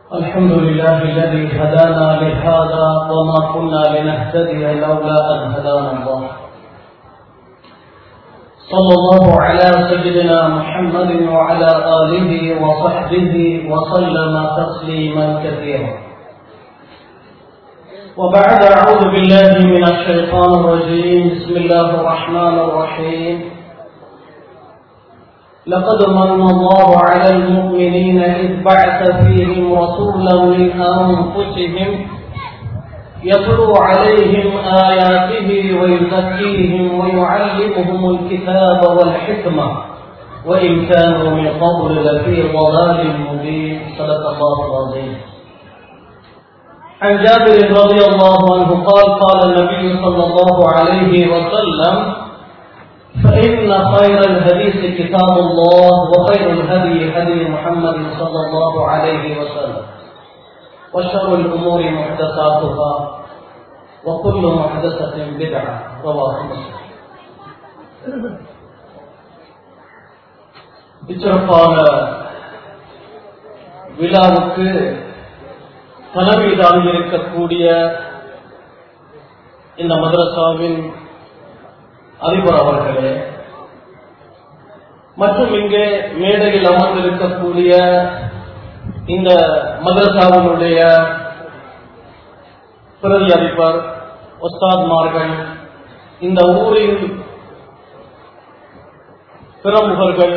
الحمد لله الذي هدانا لهذا وما كنا لنهتدي لولا أن هدانا الله صلى الله على سيدنا محمد وعلى آله وصحبه وسلم تسليما كثيرا وبعد أعوذ بالله من الشيطان الرجيم بسم الله الرحمن الرحيم لقد من الله على المؤمنين إذ بعث فيهم رسولا من أنفسهم يتلو عليهم آياته ويزكيهم ويعلمهم الكتاب والحكمة وإن كانوا من قبل لفي ضلال مبين صدق الله العظيم عن جابر رضي الله عنه قال قال النبي صلى الله عليه وسلم فإن خير الحديث كتاب الله وخير الهدي هدي محمد صلى الله عليه وسلم وشر الأمور محدثاتها وكل محدثة بدعة رواه مسلم இச்சிறப்பான விழாவுக்கு தலைமை தாங்கியிருக்கக்கூடிய இந்த மதரசாவின் அதிபர் அவர்களே மற்றும் இங்கே மேடையில் அமர்ந்திருக்கக்கூடிய இந்த மதரசாவினுடைய பிரதி அதிபர் ஒஸ்தாத்மார்கள் இந்த ஊரின் பிரமுகர்கள்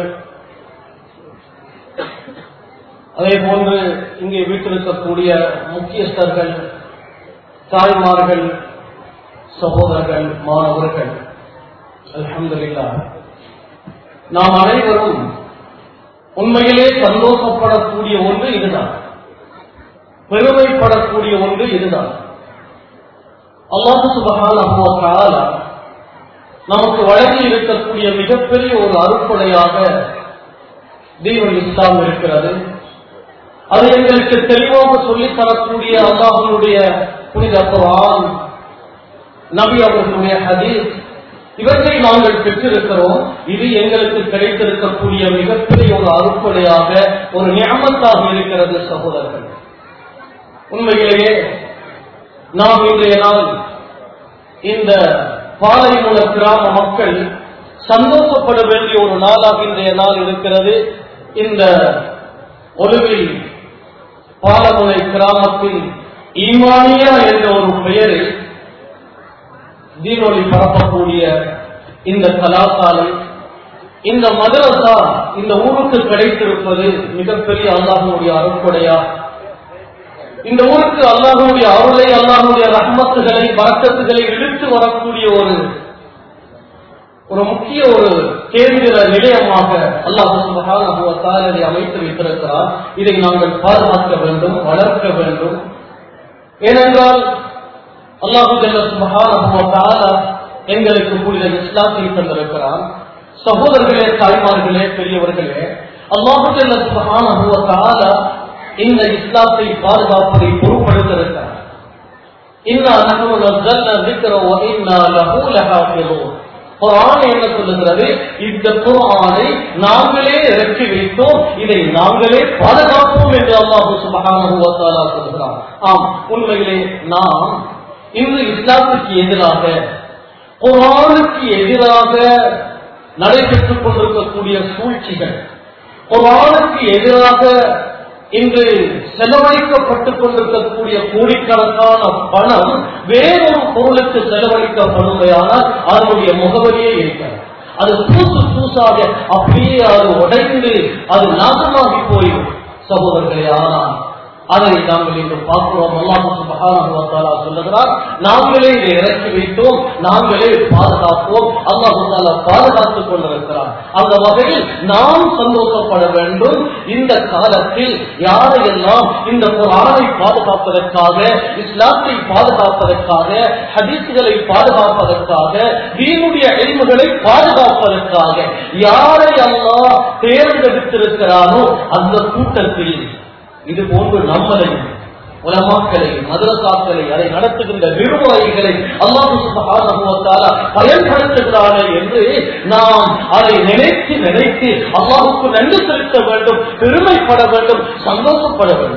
அதே போன்று இங்கே வீட்டிருக்கக்கூடிய முக்கியஸ்தர்கள் தாய்மார்கள் சகோதரர்கள் மாணவர்கள் அலமதுல்லா நாம் அனைவரும் உண்மையிலே சந்தோஷப்படக்கூடிய ஒன்று இதுதான் பெருமைப்படக்கூடிய ஒன்று இதுதான் அல்லாஹு சுபகான நமக்கு வழங்கி இருக்கக்கூடிய மிகப்பெரிய ஒரு அறுப்படையாக தீவன் இஸ்லாம் இருக்கிறது அது எங்களுக்கு தெளிவாக சொல்லித் தரக்கூடிய அல்லாஹனுடைய புனித குரான் நபி அவர்களுடைய ஹதீஸ் இவற்றை நாங்கள் பெற்றிருக்கிறோம் இது எங்களுக்கு கிடைத்திருக்கக்கூடிய மிகப்பெரிய ஒரு அறுப்படையாக ஒரு ஞாபகத்தாக இருக்கிறது சகோதரர்கள் உண்மையிலேயே நாம் இன்றைய நாள் இந்த பாலைமுல கிராம மக்கள் சந்தோஷப்பட வேண்டிய ஒரு நாளாக இன்றைய நாள் இருக்கிறது இந்த ஒழுவில் பாலமுனை கிராமத்தில் ஈமானியா என்ற ஒரு பெயரில் தீனொலி பரப்பக்கூடிய இந்த கலாசாலை இந்த மதரசா இந்த ஊருக்கு கிடைத்திருப்பது மிகப்பெரிய அல்லாஹனுடைய அருட்கொடையா இந்த ஊருக்கு அல்லாஹனுடைய அருளை அல்லாஹனுடைய ரஹ்மத்துகளை வரக்கத்துகளை இழுத்து வரக்கூடிய ஒரு ஒரு முக்கிய ஒரு கேந்திர நிலையமாக அல்லாஹ் இதை அமைத்து வைத்திருக்கிறார் இதை நாங்கள் பாதுகாக்க வேண்டும் வளர்க்க வேண்டும் ஏனென்றால் அல்லாஹு சுபகான எங்களுக்கு புனித இஸ்லாத்தை தந்திருக்கிறார் சகோதரர்களே தாய்மார்களே பெரியவர்களே அல்லாஹு சுபகான இந்த இஸ்லாத்தை பாதுகாப்பதை பொருட்படுத்திருக்கிறார் குரான் என்ன சொல்லுகிறது இந்த குரானை நாங்களே இறக்கி வைத்தோம் இதை நாங்களே பாதுகாப்போம் என்று அல்லாஹு சுபகான சொல்கிறார் ஆம் உண்மையிலே நாம் இன்று இஸ்லாத்துக்கு எதிராக குரானுக்கு எதிராக நடைபெற்றுக் கொண்டிருக்கக்கூடிய சூழ்ச்சிகள் குரானுக்கு எதிராக இன்று செலவழிக்கப்பட்டுக் கொண்டிருக்கக்கூடிய கோடிக்கணக்கான பணம் வேறொரு பொருளுக்கு செலவழிக்கப்படுமையானால் அதனுடைய முகவரியே இருக்கிறது அது பூசு பூசாக அப்படியே அது உடைந்து அது நாசமாகி போயும் சகோதரர்களே ஆனால் அதை நாங்கள் இன்று பார்க்கிறோம் அல்லாஹு சுபஹானஹு சொல்லுகிறார் நாங்களே இதை இறக்கி வைத்தோம் நாங்களே பாதுகாப்போம் அல்லாஹு தாலா பாதுகாத்துக் கொண்டிருக்கிறார் அந்த வகையில் நாம் சந்தோஷப்பட வேண்டும் இந்த காலத்தில் யாரையெல்லாம் இந்த குரானை பாதுகாப்பதற்காக இஸ்லாத்தை பாதுகாப்பதற்காக ஹதீசுகளை பாதுகாப்பதற்காக தீனுடைய எளிமுகளை பாதுகாப்பதற்காக யாரை அல்லாஹ் தேர்ந்தெடுத்திருக்கிறானோ அந்த கூட்டத்தில் இது போன்று நம்மளையும் உலமாக்களை மதுரசாக்களை அதை நடத்துகின்ற நிர்வாகிகளை அல்லாஹு பயன்படுத்துகிறானே என்று நாம் அதை நினைத்து நினைத்து அல்லாஹுக்கு நன்றி செலுத்த வேண்டும் பெருமைப்பட வேண்டும் சந்தோஷப்பட வேண்டும்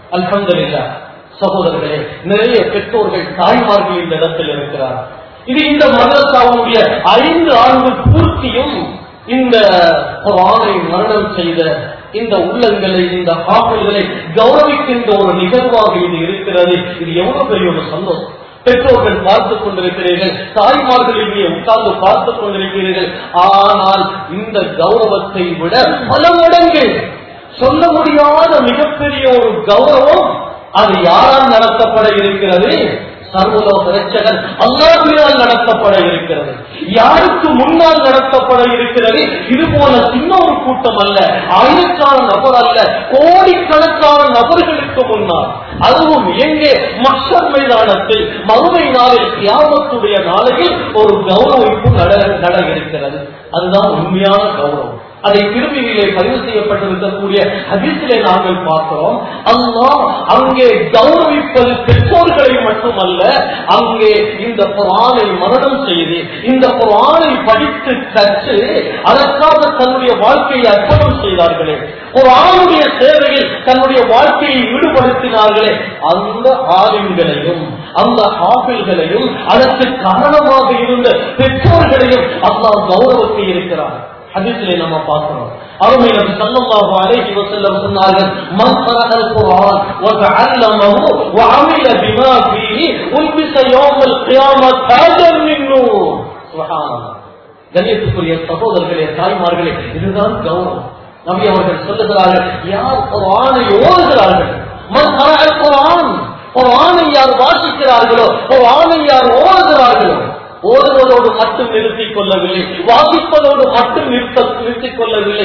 அல்ஹம்துலில்லா சகோதரர்களே நிறைய பெற்றோர்கள் தாய்மார்கள் இந்த இடத்தில் இருக்கிறார் இது இந்த மதரசாவுடைய ஐந்து ஆண்டு பூர்த்தியும் இந்த குர்ஆனை மரணம் செய்த இந்த உள்ளங்களை இந்த ஆக்கல்களை கௌரவிக்கின்ற ஒரு நிகழ்வாக இது இருக்கிறது இது எவ்வளவு பெரிய ஒரு சந்தோஷம் பெற்றோர்கள் பார்த்துக் கொண்டிருக்கிறீர்கள் தாய்மார்கள் இங்கே உட்கார்ந்து பார்த்துக் கொண்டிருக்கிறீர்கள் ஆனால் இந்த கௌரவத்தை விட பல மடங்கு சொல்ல முடியாத மிகப்பெரிய ஒரு கௌரவம் அது யாரால் நடத்தப்பட இருக்கிறது சர்வலோக ரட்சகன் அல்லாஹினால் நடத்தப்பட இருக்கிறது யாருக்கு முன்னால் நடத்தப்பட இருக்கிறது இது போல சின்ன ஒரு கூட்டம் அல்ல ஆயிரக்கான நபர் அல்ல கோடிக்கணக்கான நபர்களுக்கு முன்னால் அதுவும் எங்கே மஷர் மைதானத்தில் மறுமை நாளில் கியாமத்துடைய நாளையில் ஒரு கௌரவிப்பு நட நட இருக்கிறது அதுதான் உண்மையான கௌரவம் அதை திரும்பியிலே பதிவு செய்யப்பட்டிருக்கக்கூடிய ஹதீஸிலே நாங்கள் பார்க்கிறோம் அல்லாஹ் அங்கே கௌரவிப்பது பெற்றோர்களை மட்டுமல்ல அங்கே இந்த குரானை மரணம் செய்து இந்த குரானை படித்து கற்று அதற்காக தன்னுடைய வாழ்க்கையை அர்ப்பணம் செய்தார்களே குரானுடைய சேவையில் தன்னுடைய வாழ்க்கையை ஈடுபடுத்தினார்களே அந்த ஆளுங்களையும் அந்த ஆபிள்களையும் அதற்கு காரணமாக இருந்த பெற்றோர்களையும் அல்லாஹ் கௌரவத்தை இருக்கிறார் ஹதீஸிலே நம்ம பார்க்கிறோம் அருமை நபி ஸல்லல்லாஹு அலைஹி வஸல்லம் சொன்னார்கள் மன் ഖറഅல் குர்ஆன் வ தஅல்லமஹு வ அமில பிமா ஃபீஹி உல்பிஸ யௌமல் கியாமத் தாஜன் மின் நூர் சுப்ஹானல்லாஹ் கண்ணியத்துக்குரிய சகோதரர்களே தாய்மார்களே இதுதான் கௌரவம் நபி அவர்கள் சொல்லுகிறார்கள் யார் குர்ஆனை ஓதுகிறார்கள் மன் ഖറஅல் குர்ஆன் குர்ஆனை யார் வாசிக்கிறார்களோ குர்ஆனை யார் ஓதுகிறார்களோ ஓதுவதோடு மட்டும் நிறுத்திக் கொள்ளவில்லை வாசிப்பதோடு மட்டும் நிறுத்த நிறுத்திக் கொள்ளவில்லை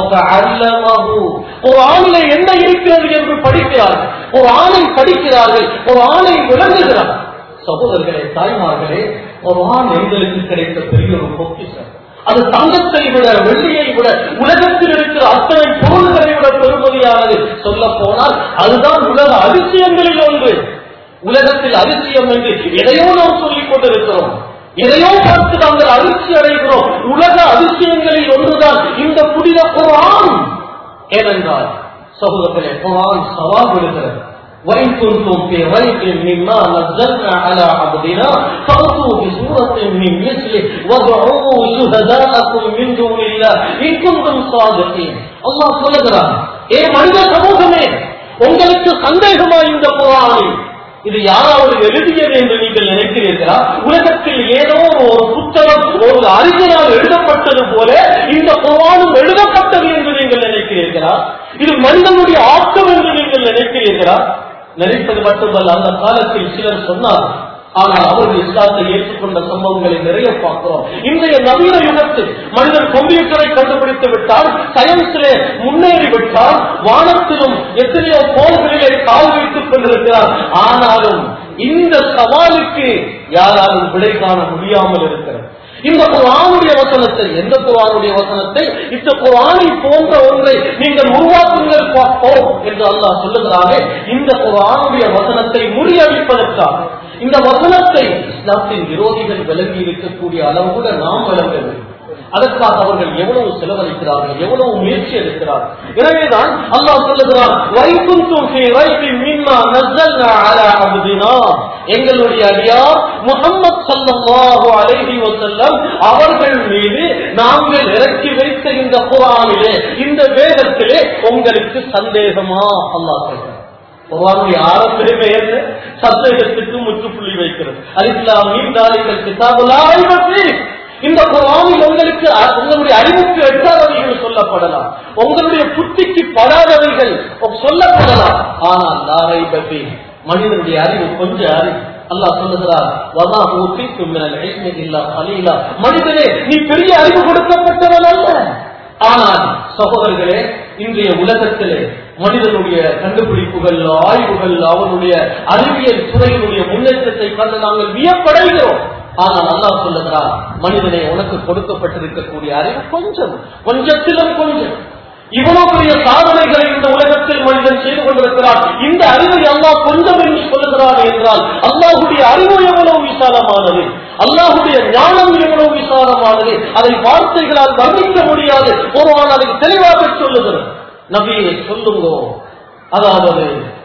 ஒரு ஆணில என்ன இருக்கிறது என்று படிக்கிறார்கள் ஒரு ஆணை படிக்கிறார்கள் ஒரு ஆணை விளங்குகிறார் சகோதரர்களே தாய்மார்களே ஒரு ஆண் எங்களுக்கு கிடைத்த பெரிய ஒரு பொக்கிஷம் அது தங்கத்தை விட வெள்ளியை விட உலகத்தில் இருக்கிற அத்தனை பொருள்களை விட பெருமதியானது சொல்ல போனால் அதுதான் உலக அதிசயங்களில் ஒன்று உலகத்தில் அதிசயம் என்று எதையோ நாம் சொல்லிக் கொண்டிருக்கிறோம் எதையோ பார்த்து நாங்கள் அதிர்ச்சி அடைகிறோம் உலக அதிசயங்களில் ஒன்றுதான் இந்த புனித குரான் ஏனென்றால் சகோதரர்களே குரான் சவால் விடுகிறது وإن كنتم في ريب مما نزلنا على عبدنا فأتوا بسورة من مثله وادعوا شهداءكم من دون الله إن كنتم صادقين الله சொல்லுகிறார் ஏ மனித சமூகமே உங்களுக்கு சந்தேகமா இந்த குரானில் இது யாராவது எழுதியது என்று நீங்கள் நினைக்கிறீர்களா உலகத்தில் ஏதோ ஒரு புத்தகம் ஒரு அறிஞரால் எழுதப்பட்டது போல இந்த குரானும் எழுதப்பட்டது என்று நீங்கள் நினைக்கிறீர்களா இது மனிதனுடைய ஆக்கம் என்று நீங்கள் நினைக்கிறீர்களா நினைப்பது மட்டுமல்ல அந்த காலத்தில் சிலர் சொன்னார் ஆனால் அவர்கள் இஸ்லாத்தை ஏற்றுக்கொண்ட சம்பவங்களை நிறைய பார்க்கிறோம் இன்றைய நவீன யுகத்தில் மனிதன் கம்ப்யூட்டரை கண்டுபிடித்து விட்டால் சயின்ஸிலே முன்னேறி விட்டால் வானத்திலும் எத்தனையோ கோள்களிலே கால் வைத்துக் கொண்டிருக்கிறார் ஆனாலும் இந்த சவாலுக்கு யாராலும் விடை காண முடியாமல் இருக்கிறது இந்த குரானுடைய வசனத்தை எந்த குரானுடைய வசனத்தை இந்த குரானை போன்ற ஒன்றை நீங்கள் உருவாக்குங்கள் பார்ப்போம் என்று அல்லாஹ் சொல்லுகிறாரே இந்த குரானுடைய வசனத்தை முறியடிப்பதற்காக இந்த வசனத்தை இஸ்லாத்தின் விரோதிகள் விலகி இருக்கக்கூடிய அளவு கூட நாம் விளங்க வேண்டும் அதற்காக அவர்கள் எவ்வளவு செலவழிக்கிறார்கள் எவ்வளவு முயற்சி எடுக்கிறார்கள் எனவேதான் அல்லாஹ் சொல்லுகிறார் வைகுந்தும் ஃபீ ரைபின் மிம்மா நஸ்ஸல்னா அலா அப்தினா எங்களுடைய அடியார் முஹம்மத் ஸல்லல்லாஹு அலைஹி வஸல்லம் அவர்கள் மீது நாங்கள் இறக்கி வைத்த இந்த குர்ஆனிலே இந்த வேதத்திலே உங்களுக்கு சந்தேகமா அல்லாஹ் சொல்றார் குர்ஆனுடைய ஆரம்பமே என்ன சந்தேகத்துக்கு முற்றுப்புள்ளி வைக்கிறது அலிஸ்லாம் மீண்டாளிகள் கிதாபுல்லாஹி இந்த குரானில் உங்களுக்கு உங்களுடைய அறிவுக்கு எட்டாதவைகள் சொல்லப்படலாம் உங்களுடைய புத்திக்கு படாதவைகள் சொல்லப்படலாம் ஆனால் நாரை பற்றி மனிதனுடைய அறிவு கொஞ்சம் அறிவு அல்லாஹ் சொல்லுகிறார் வமா ஊத்திக்கும் மினல் இல்மி இல்லா கலீலா மனிதனே நீ பெரிய அறிவு கொடுக்கப்பட்டவன் அல்ல ஆனால் சகோதரர்களே இன்றைய உலகத்திலே மனிதனுடைய கண்டுபிடிப்புகள் ஆய்வுகள் அவனுடைய அறிவியல் துறையினுடைய முன்னேற்றத்தை கண்டு நாங்கள் வியப்படைகிறோம் ஆனால் அல்லாஹ் சொல்லுகிறார் மனிதனை உனக்கு கொடுக்கப்பட்டிருக்கக்கூடிய அறிவு கொஞ்சம் கொஞ்சத்திலும் கொஞ்சம் இவ்வளவு பெரிய சாதனைகளை இந்த உலகத்தில் மனிதன் செய்து கொண்டிருக்கிறார் இந்த அறிவை அல்லாஹ் கொஞ்சம் என்று சொல்லுகிறார் என்றால் அல்லாஹுடைய அறிவு எவ்வளவு விசாலமானது அல்லாஹுடைய ஞானம் எவ்வளவு விசாலமானது அதை வார்த்தைகளால் வர்ணிக்க முடியாது ஒருவன் அதை தெளிவாக சொல்லுகிறது நபியை சொல்லுங்கோ அதாவது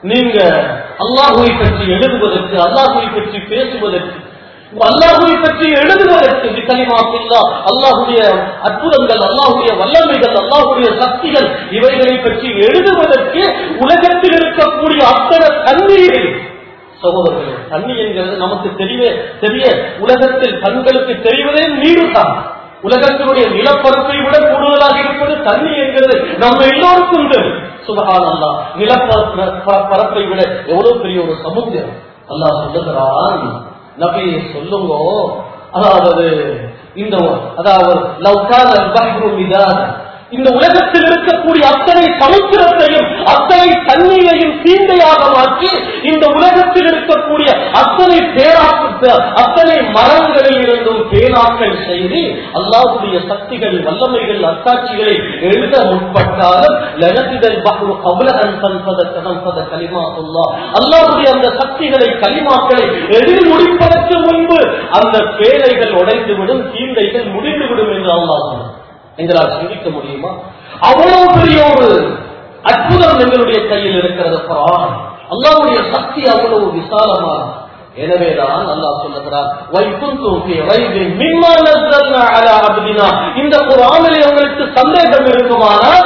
நீங்க அல்லாஹுவை பற்றி எழுதுவதற்கு அல்லாஹுவை பற்றி பேசுவதற்கு அல்லாஹுவை பற்றி எழுதுவதற்கு கலிமாத்தில்லா அல்லாஹுடைய அற்புதங்கள் அல்லாஹுடைய வல்லமைகள் அல்லாஹுடைய சக்திகள் இவைகளை பற்றி எழுதுவதற்கு உலகத்தில் இருக்கக்கூடிய அத்தனை தண்ணீரை சகோதரர்களே தண்ணி என்கிறது நமக்கு தெரிய தெரிய உலகத்தில் கண்களுக்கு தெரிவதே நீரு தான் உலகத்தினுடைய நிலப்பரப்பை விட கூடுதலாக இருப்பது தண்ணி என்கிறது நம்ம எல்லோருக்கும் தெரியும் சுபகான் அல்லா நிலப்பரப்பை விட எவ்வளவு பெரிய ஒரு சமுத்திரம் அல்லாஹ் சொல்லுகிறான் நபியை சொல்லுங்க அதாவது இந்த அதாவது லவ்கான பஹ்ரு மிதாத் இந்த உலகத்தில் இருக்கக்கூடிய அத்தனை சமுத்திரத்தையும் அத்தனை தண்ணீரையும் தீண்டையாக மாற்றி இந்த உலகத்தில் இருக்கக்கூடிய அத்தனை பேராக்கு அத்தனை மரங்களில் இருந்தும் பேனாக்கள் செய்து அல்லாஹுடைய சக்திகள் வல்லமைகள் அத்தாட்சிகளை எழுத முற்பட்டாலும் லனசிதல் பஹ்ரு கபலகன் சன்பத சதம்பத கலிமா சொல்லா அல்லாஹுடைய அந்த சக்திகளை கலிமாக்களை எழுதி முடிப்பதற்கு முன்பு அந்த பேழைகள் உடைந்துவிடும் தீண்டைகள் முடிந்துவிடும் என்று அல்லாஹ் சொன்னார் எங்களால் சிந்திக்க முடியுமா அவ்வளவு பெரிய ஒரு அற்புதம் எங்களுடைய கையில் இருக்கிறது குரான் அல்லாவுடைய சக்தி அவ்வளவு விசாலமா எனவேதான் அல்லாஹ் சொல்லுகிறார் இந்த குரானிலே உங்களுக்கு சந்தேகம் இருக்குமானால்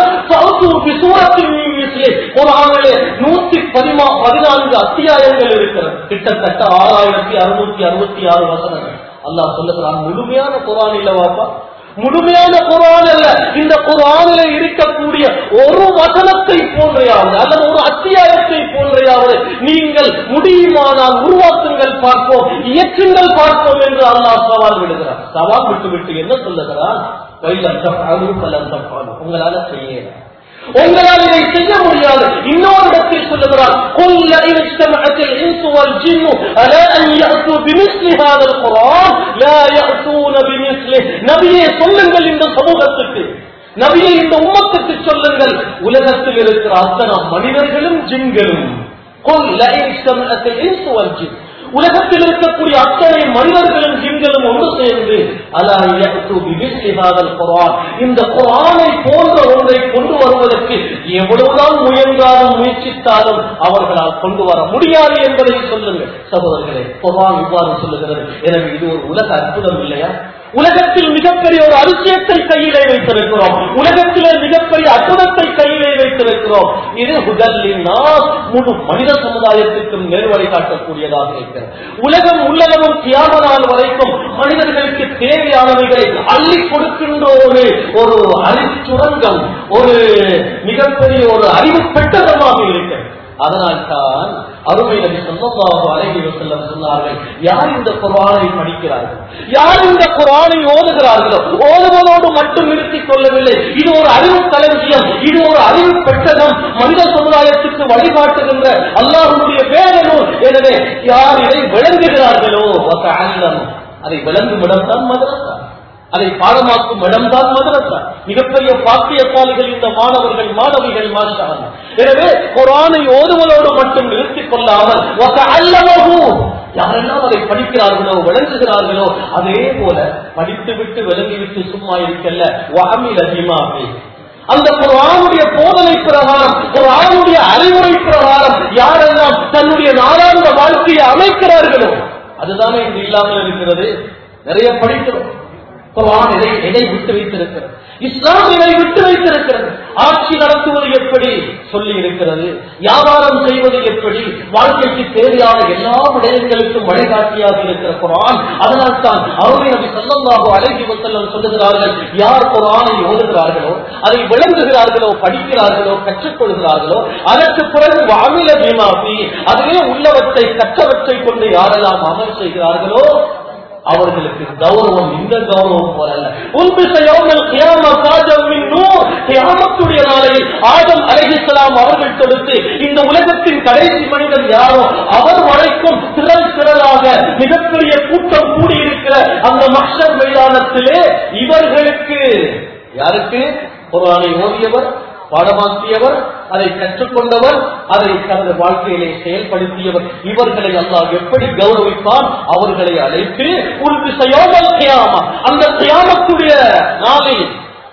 குரானிலே நூத்தி பதிமா பதினான்கு அத்தியாயங்கள் இருக்கிறது கிட்டத்தட்ட ஆறாயிரத்தி அறுநூத்தி அறுபத்தி ஆறு வசனங்கள் அல்லாஹ் சொல்லுகிறான் முழுமையான குரான் இல்லவாப்பா முழுமையான குரான் அல்ல இந்த குரானில இருக்கக்கூடிய ஒரு வசனத்தை போன்றையாவது அல்லது ஒரு அத்தியாயத்தை போன்றையாவது நீங்கள் முடியுமானால் உருவாக்குங்கள் பார்ப்போம் இயற்றுங்கள் பார்ப்போம் என்று அல்லாஹ் சவால் விடுகிறார் சவால் விட்டு விட்டு என்ன சொல்லுகிறார் உங்களால செய்ய உங்களால் இதை செய்ய முடியாது இன்னொரு இடத்தில் சொல்லுகிறார் قل لئن اجتمعت الانس والجن على ان ياتوا بمثل هذا القران لا ياتون بمثله நபியே சொல்லுங்கள் இந்த சமூகத்துக்கு நபியை இந்த உம்மத்துக்கு சொல்லுங்கள் உலகத்தில் இருக்கிற அத்தனை மனிதர்களும் ஜின்களும் قل لئن اجتمعت الانس والجن உலகத்தில் இருக்கக்கூடிய அத்தனை மனிதர்களும் ஜின்களும் ஒன்று சேர்ந்து அலாஹாதல் குரான் இந்த குரானை போன்ற ஒன்றை கொண்டு வருவதற்கு எவ்வளவுதான் முயன்றாலும் முயற்சித்தாலும் அவர்களால் கொண்டு வர முடியாது என்பதை சொல்லுங்கள் சகோதரர்களே குரான் இவ்வாறு சொல்லுகிறது எனவே இது ஒரு உலக அற்புதம் இல்லையா உலகத்தில் மிகப்பெரிய ஒரு அதிசயத்தை கையிலே வைத்திருக்கிறோம் உலகத்திலே மிகப்பெரிய அற்புதத்தை கையிலே வைத்திருக்கிறோம் இது முதலில் முழு மனித சமுதாயத்திற்கும் நேர்வழி காட்டக்கூடியதாக இருக்கிறது உலகம் உள்ளளவும் தியாக நாள் வரைக்கும் மனிதர்களுக்கு தேவையானவைகளை அள்ளி கொடுக்கின்ற ஒரு ஒரு அறிவுச்சுரங்கம் ஒரு மிகப்பெரிய ஒரு அறிவு பெட்டகமாக இருக்கிறது அதனால்தான் அருமை நபி சொல்லமாக அழகி செல்லம் சொன்னார்கள் யார் இந்த குரானை படிக்கிறார்கள் யார் இந்த குரானை ஓதுகிறார்களோ ஓதுவதோடு மட்டும் நிறுத்திக் கொள்ளவில்லை இது ஒரு அறிவு களஞ்சியம் இது ஒரு அறிவு பெட்டகம் மனித சமுதாயத்துக்கு வழிகாட்டுகின்ற அல்லாஹுடைய வேதனூல் எனவே யார் இதை விளங்குகிறார்களோ அதை விளங்கும் இடம்தான் மதரசா அதை பாடமாக்கும் இடம்தான் மதரசா மிகப்பெரிய பாக்கியசாலிகள் இந்த மாணவர்கள் மாணவிகள் மாற்றாங்க எனவே குரானை ஓதுவதோடு மட்டும் நிறுத்திக் கொள்ளாமல் அல்லவோ யாரெல்லாம் அதை படிக்கிறார்களோ விளங்குகிறார்களோ அதே போல படித்து விட்டு விளங்கிவிட்டு சும்மா இருக்கல்ல வாமில் அதிகமாக அந்த குரானுடைய போதனை பிரகாரம் குரானுடைய அறிவுரை பிரகாரம் யாரெல்லாம் தன்னுடைய நாளாந்த வாழ்க்கையை அமைக்கிறார்களோ அதுதானே இங்கு இல்லாமல் இருக்கிறது நிறைய படிக்கிறோம் குரான் இதை எதை விட்டு வைத்திருக்கிறது இஸ்லாம் இதை விட்டு வைத்திருக்கிறது ஆட்சி நடத்துவது எப்படி சொல்லி இருக்கிறது வியாபாரம் செய்வது எப்படி வாழ்க்கைக்கு தேவையான எல்லா விடயங்களுக்கும் வழிகாட்டியாக இருக்கிற குரான் அதனால் தான் அருமை நபி சொல்லமாக அழகி வசல்லம் சொல்லுகிறார்கள் யார் குரானை ஓதுகிறார்களோ அதை விளங்குகிறார்களோ படிக்கிறார்களோ கற்றுக்கொள்கிறார்களோ அதற்கு பிறகு வாமில பீமாபி அதிலே உள்ளவற்றை கற்றவற்றை கொண்டு யாரெல்லாம் அமல் செய்கிறார்களோ அவர்களுக்கு கௌரவம் இந்த கௌரவம் போல கியாமத்துடைய நாளையில் ஆதம் அலைஹிஸ்லாம் அவர்கள் கொடுத்து இந்த உலகத்தின் கடைசி மனிதன் யாரோ அவர் வரைக்கும் திரள் திரளாக மிகப்பெரிய கூட்டம் கூடியிருக்கிற அந்த மக்சர் மைதானத்திலே இவர்களுக்கு யாருக்கு குரானை ஓதியவர் பாடமாக்கியவர் அதை கற்றுக்கொண்டவர் அதை தனது வாழ்க்கையிலே செயல்படுத்தியவர் இவர்களை அல்லாஹ் எப்படி கௌரவிப்பான் அவர்களை அழைத்து உனக்கு செய்யாமல் செய்யாமா அந்த செய்யாமக்கூடிய நாளில்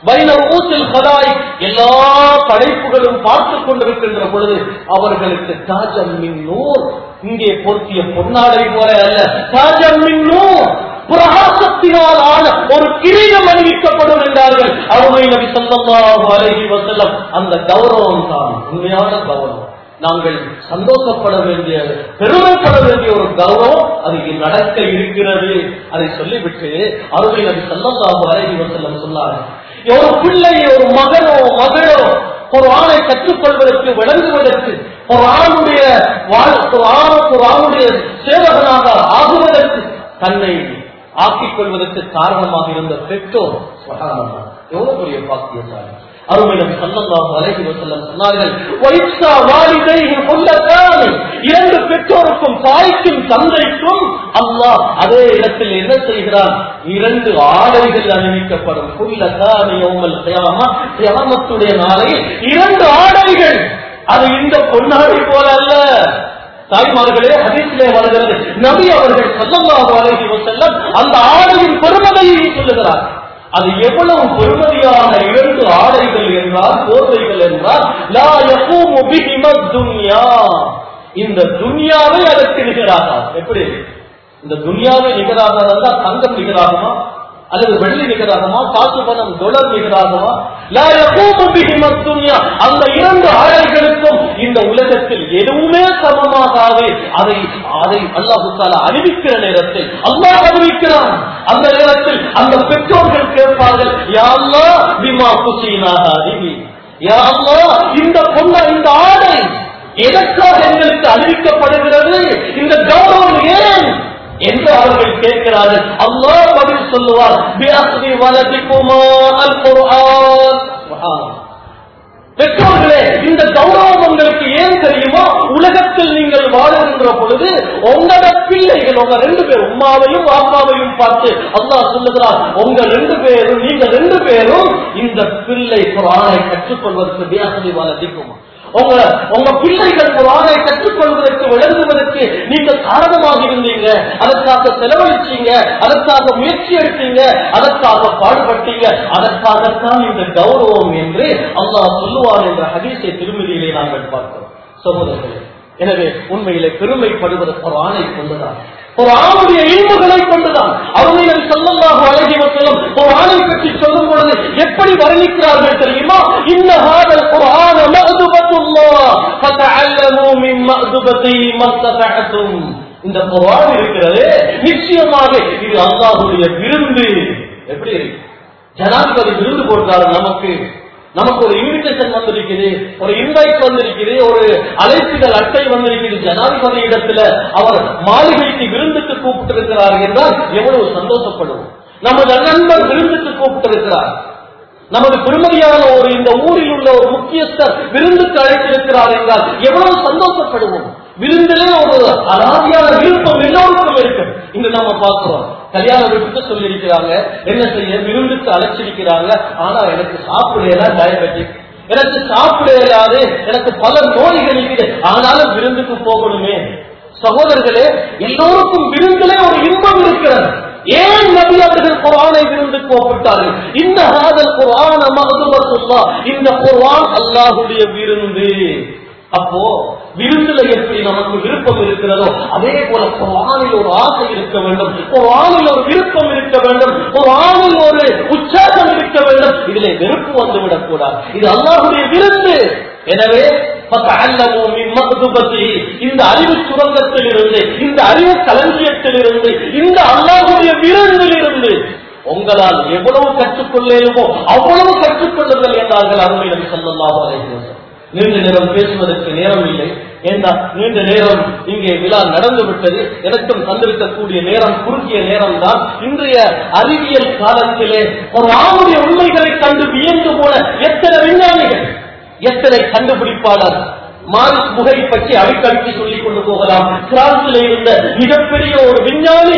வைனர் ஊசில் கதாய் எல்லா படைப்புகளும் பார்த்துக் கொண்டிருக்கின்ற பொழுது அவர்களுக்கு தாஜம் மின்னூர் இங்கே பொருத்திய பொன்னாடை போல அல்ல தாஜம் மின்னூர் பிரகாசத்தினால் ஆன ஒரு கிரீடம் அணிவிக்கப்படும் என்றார்கள் அருமை நபி ஸல்லல்லாஹு அலைஹி வஸல்லம் அந்த கௌரவம் தான் உண்மையான கௌரவம் நாங்கள் சந்தோஷப்பட வேண்டிய பெருமைப்பட வேண்டிய ஒரு கௌரவம் அது இங்கு நடக்க இருக்கிறது அதை சொல்லிவிட்டு அருமை நபி ஸல்லல்லாஹு அலைஹி வஸல்லம் சொன்னார்கள் ஒரு பிள்ளை ஒரு மகனோ மகளோ ஒரு ஆணை கற்றுக்கொள்வதற்கு விளங்குவதற்கு ஒரு ஆணுடைய வாழ்- ஒரு ஆண் ஒரு ஆணுடைய சேவகனாக ஆகுவதற்கு தன்னை ஆக்கிக் கொள்வதற்கு காரணமாக இருந்த பெற்றோர் சுபஹானல்லாஹ். எவ்வளவு பெரிய பாக்கியசாலி அருமை நபி ஸல்லல்லாஹு அலைஹி வஸல்லம் சொன்னார்கள் "வைஸா வாலிதைஹி குல்லத்தானி." இரண்டு பெற்றோருக்கும் தாய்க்கும் தந்தைக்கும் அல்லாஹ் அதே இடத்தில் என்ன செய்கிறான் இரண்டு ஆடைகள் அணிவிக்கப்படும் குல்லத்தானி யௌமல் கியாமா கியாமத்துடைய நாளையில் இரண்டு ஆடைகள் அது இந்த பொன்னாடை போல அல்ல தாய்மார்களே ஹதீஸிலே வருகிறது நபி அவர்கள் ஸல்லல்லாஹு அலைஹி வஸல்லம் அந்த ஆடையின் பெருமதியை சொல்லுகிறார் அது எவ்வளவு பெருமதியான இரண்டு ஆடைகள் என்றால் போர்வைகள் என்றால் லா யகூமு பிஹிம துன்யா இந்த துன்யாவை அதற்கு நிகராக எப்படி இந்த துன்யாவை நிகராக தங்கம் நிகராகுமா அல்லது வெள்ளி நிகராகுமா காசு பணம் டொலர் நிகராகுமா லா யகூமு பிஹிம துன்யா அந்த இரண்டு ஆடைகளுக்கும் இந்த உலகத்தில் எதுவுமே சமமாகாது அதை அதை அல்லாஹு தாலா அறிவிக்கிற நேரத்தில் அல்லாஹ் அறிவிக்கிறான் அந்த நேரத்தில் அந்த பெற்றோர்கள் கேட்பார்கள் யா அல்லாஹ் பிமா குசீனாக அறிவி யா அல்லாஹ் இந்த பொண்ண இந்த ஆடை எதற்காக எங்களுக்கு அறிவிக்கப்படுகிறது இந்த கௌரவம் ஏன் என்று அவர்கள் கேட்கிறார்கள் அல்லாஹ் பதில் சொல்லுவார் பிஅஸ்ரி வலதிக்குமா அல் குர்ஆன் சுப்ஹானல்லாஹ். பெற்றோர்களே இந்த கௌரவம் உங்களுக்கு ஏன் தெரியுமா உலகத்தில் நீங்கள் வாழுகின்ற பொழுது உங்களோட பிள்ளைகள் உங்க ரெண்டு பேரும் உம்மாவையும் வாப்பாவையும் பார்த்து அல்லாஹ் சொல்லுகிறார் உங்க ரெண்டு பேரும் நீங்க ரெண்டு பேரும் இந்த பிள்ளை குரானை கற்றுக்கொள்வதற்கு வியாசதி வளர்த்திக்குமா உங்க உங்க பிள்ளைகள் குரானை கற்றுக்கொள்வதற்கு விளங்குவதற்கு நீங்க காரணமாக இருந்தீங்க அதற்காக செலவழிச்சீங்க அதற்காக முயற்சி எடுத்தீங்க அதற்காக பாடுபட்டீங்க அதற்காகத்தான் இந்த கௌரவம் என்று அல்லாஹ் சொல்லுவார் என்ற ஹதீஸை திருமதியிலே நாங்கள் பார்க்கிறோம் சகோதரர்களே எனவே உண்மையிலே பெருமைப்படுவது ஒரு ஆணை கொண்டுதான் ஒரு ஆணுடைய இன்புகளை கொண்டுதான் அவர்கள் சொல்லல்லாக அழகி மக்களும் ஒரு ஆணை பற்றி சொல்லும் பொழுது எப்படி வர்ணிக்கிறார்கள் தெரியுமா இந்த ஹாதல் ஒரு ஆண மதுபத்துல்லா ஃபதஅல்லமு மின் மதுபதி மஸ்ததஅதும் இந்த குர்ஆன் இருக்கிறது நிச்சயமாக இது அல்லாஹ்வுடைய விருந்து எப்படி இருக்கு ஜனாதிபதி விருந்து போட்டார் நமக்கு நமக்கு ஒரு இன்விடேஷன் வந்திருக்குது ஒரு இன்வைட் வந்திருக்குது ஒரு அழைப்புகள் அட்டை வந்திருக்குது ஜனாதிபதி இடத்துல அவர் மாளிகைக்கு விருந்துக்கு கூப்பிட்டு இருக்கிறார் என்றால் எவ்வளவு சந்தோஷப்படுவோம் நமது நண்பர் விருந்துக்கு கூப்பிட்டு இருக்கிறார் நமது பெருமையான ஒரு இந்த ஊரில் உள்ள ஒரு முக்கியஸ்தர் விருந்துக்கு அழைத்திருக்கிறார் என்றால் எவ்வளவு சந்தோஷப்படுவோம் விருந்திலே ஒரு அலாதியான விருப்பம் எல்லோருக்கும் இருக்கு இன்று நாம பார்க்கிறோம் கல்யாண வீட்டுக்கு சொல்லியிருக்கிறாங்க என்ன செய்ய விருந்துக்கு அழைச்சிருக்கிறாங்க ஆனா எனக்கு சாப்பிடல டயபெட்டிக் எனக்கு சாப்பிட இயலாது எனக்கு பல நோய்கள் இருக்குது ஆனாலும் விருந்துக்கு போகணுமே சகோதரர்களே எல்லோருக்கும் விருந்திலே ஒரு இன்பம் இருக்கிறது ஏன் நபி அவர்கள் குரானை விருந்து கோப்பிட்டார்கள் இந்த ஹாதல் குரான் மகதுபத்துல்லா இந்த குரான் அல்லாஹுடைய விருந்து அப்போ விருந்துல எப்படி நமக்கு விருப்பம் இருக்கிறதோ அதே போல குரானில் ஒரு ஆசை இருக்க வேண்டும் ஒரு ஆணில் ஒரு விருப்பம் இருக்க வேண்டும் ஒரு ஆணில் ஒரு உற்சாகம் இருக்க வேண்டும் இதிலே வெறுப்பு வந்துவிடக் கூடாது இது அல்லாஹுடைய விருந்து எனவே فَتَعَلَّمُوا مِنْ مَكْتُبَتِهِ இந்த அறிவு சுரங்கத்தில் இருந்து இந்த அறிவு களஞ்சியத்தில் இருந்து இந்த அல்லாஹுடைய விருந்தில் இருந்து உங்களால் எவ்வளவு கற்றுக்கொள்ளேமோ அவ்வளவு கற்றுக்கொள்ளுங்கள் என்றார்கள் அருமை நபி ஸல்லல்லாஹு அலைஹி வஸல்லம் நீண்ட நேரம் பேசுவதற்கு நேரம் இல்லை ஏண்டா நீண்ட நேரம் இங்கே விழா நடந்து விட்டது எனக்கும் தந்திருக்கக்கூடிய நேரம் குறுகிய நேரம் தான் இன்றைய அறிவியல் காலத்திலே ஒரு ஆணுடைய உண்மைகளை கண்டு வியந்து போன எத்தனை விஞ்ஞானிகள் எத்தனை கண்டுபிடிப்பாளர் மாரிஸ் புகை பற்றி அடிக்கடிக்கு சொல்லிக் கொண்டு போகலாம் பிரான்சில் இருந்த மிகப்பெரிய ஒரு விஞ்ஞானி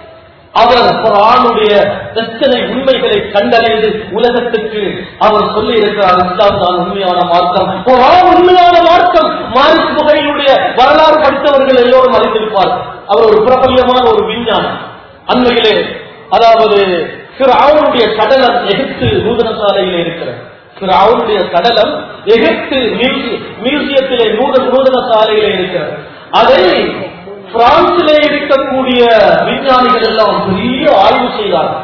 அவர் ஒரு ஆணுடைய எத்தனை உண்மைகளை கண்டறிந்து உலகத்துக்கு அவர் சொல்லி இருக்கிறார் இஸ்லாம் தான் உண்மையான மார்க்கம் ஒரு ஆண் உண்மையான மார்க்கம் மாரிஸ் புகையினுடைய வரலாறு படித்தவர்கள் எல்லோரும் அறிந்திருப்பார் அவர் ஒரு பிரபல்யமான ஒரு விஞ்ஞானி அண்மையிலே அதாவது அவனுடைய கடலம் எகிப்து நூதன சாலையில் இருக்கிறது அவனுடைய கடலம் எகிப்து மியூசி- மியூசியத்திலே நூதன நூதன சாலையிலே இருக்கிறது அதை பிரான்சிலே இருக்கக்கூடிய விஞ்ஞானிகள் எல்லாம் பெரிய ஆய்வு செய்தார்கள்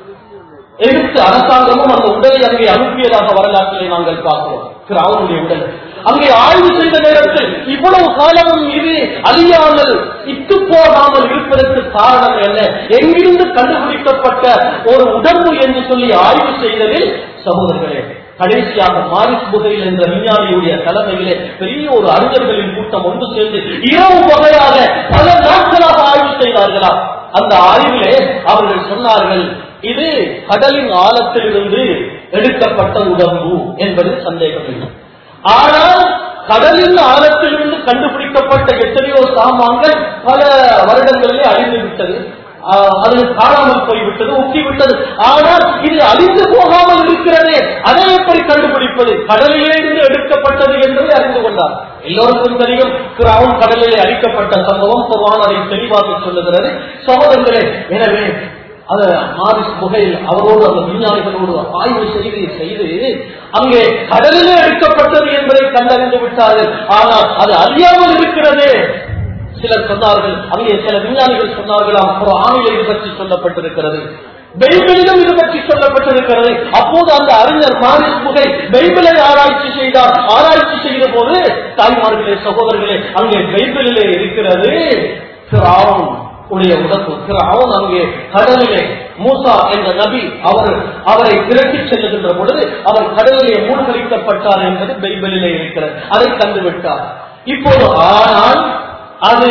எகிப்து அரசாங்கமும் அந்த உடலை அங்கே அனுப்பியதாக வரலாற்றிலே நாங்கள் பார்க்கிறோம் அவனுடைய உடல் அங்கே ஆய்வு செய்த நேரத்தில் இவ்வளவு காலமும் இது அழியாமல் இட்டு போகாமல் இருப்பதற்கு காரணம் என்ன எங்கிருந்து கண்டுபிடிக்கப்பட்ட ஒரு உடம்பு என்று சொல்லி ஆய்வு செய்ததில் சகோதரர்களே கடைசியாக மாரிஸ் புகையில் என்ற விஞ்ஞானியுடைய தலைமையிலே பெரிய ஒரு அறிஞர்களின் கூட்டம் ஒன்று சேர்ந்து இரவு வகையாக பல நாட்களாக ஆய்வு செய்தார்களா அந்த ஆய்விலே அவர்கள் சொன்னார்கள் இது கடலின் ஆழத்திலிருந்து எடுக்கப்பட்ட உடம்பு என்பது சந்தேகம் இல்லை ஆனால் கடலின் ஆழத்திலிருந்து கண்டுபிடிக்கப்பட்ட எத்தனையோ சாமான்கள் பல வருடங்களிலே அழிந்து விட்டது ஆஹ் அது காணாமல் போய்விட்டது உக்கி விட்டது ஆனால் இது அழிந்து போகாமல் இருக்கிறதே அதை எப்படி கண்டுபிடிப்பது கடலிலிருந்து எடுக்கப்பட்டது என்பதை அறிந்து கொண்டார் எல்லோருக்கும் தெரியும் கிராமம் கடலிலே அழிக்கப்பட்ட சம்பவம் குர்ஆன் அதை தெளிவாக சொல்லுகிறது சகோதரர்களே எனவே அது மாரிஸ் புகையில் அவரோடு அந்த விஞ்ஞானிகளோடு ஆய்வு செய்து செய்து அங்கே கடலிலே எடுக்கப்பட்டது என்பதை கண்டறிந்து விட்டார்கள் ஆனால் அது அறியாமல் இருக்கிறதே சிலர் சொன்னார்கள் அங்கே சில விஞ்ஞானிகள் சொன்னார்களாம் ஒரு ஆணில இது பற்றி சொல்லப்பட்டிருக்கிறது பைபிளிலும் இது பற்றி சொல்லப்பட்டிருக்கிறது அப்போது அந்த அறிஞர் மாரிஸ் புகை பைபிளை ஆராய்ச்சி செய்தார் ஆராய்ச்சி செய்த போது தாய்மார்களே சகோதரர்களே அங்கே பைபிளிலே இருக்கிறது ஃபிரௌன் உடைய உடம்பு ஃபிரௌன் அங்கே கடலிலே மூசா என்ற நபி அவர் அவரை திரட்டிச் செல்லுகின்ற பொழுது அவர் கடலிலே மூழ்கடிக்கப்பட்டார் என்பது பைபிளிலே இருக்கிறது அதை கண்டுவிட்டார் இப்போது ஆனால் அது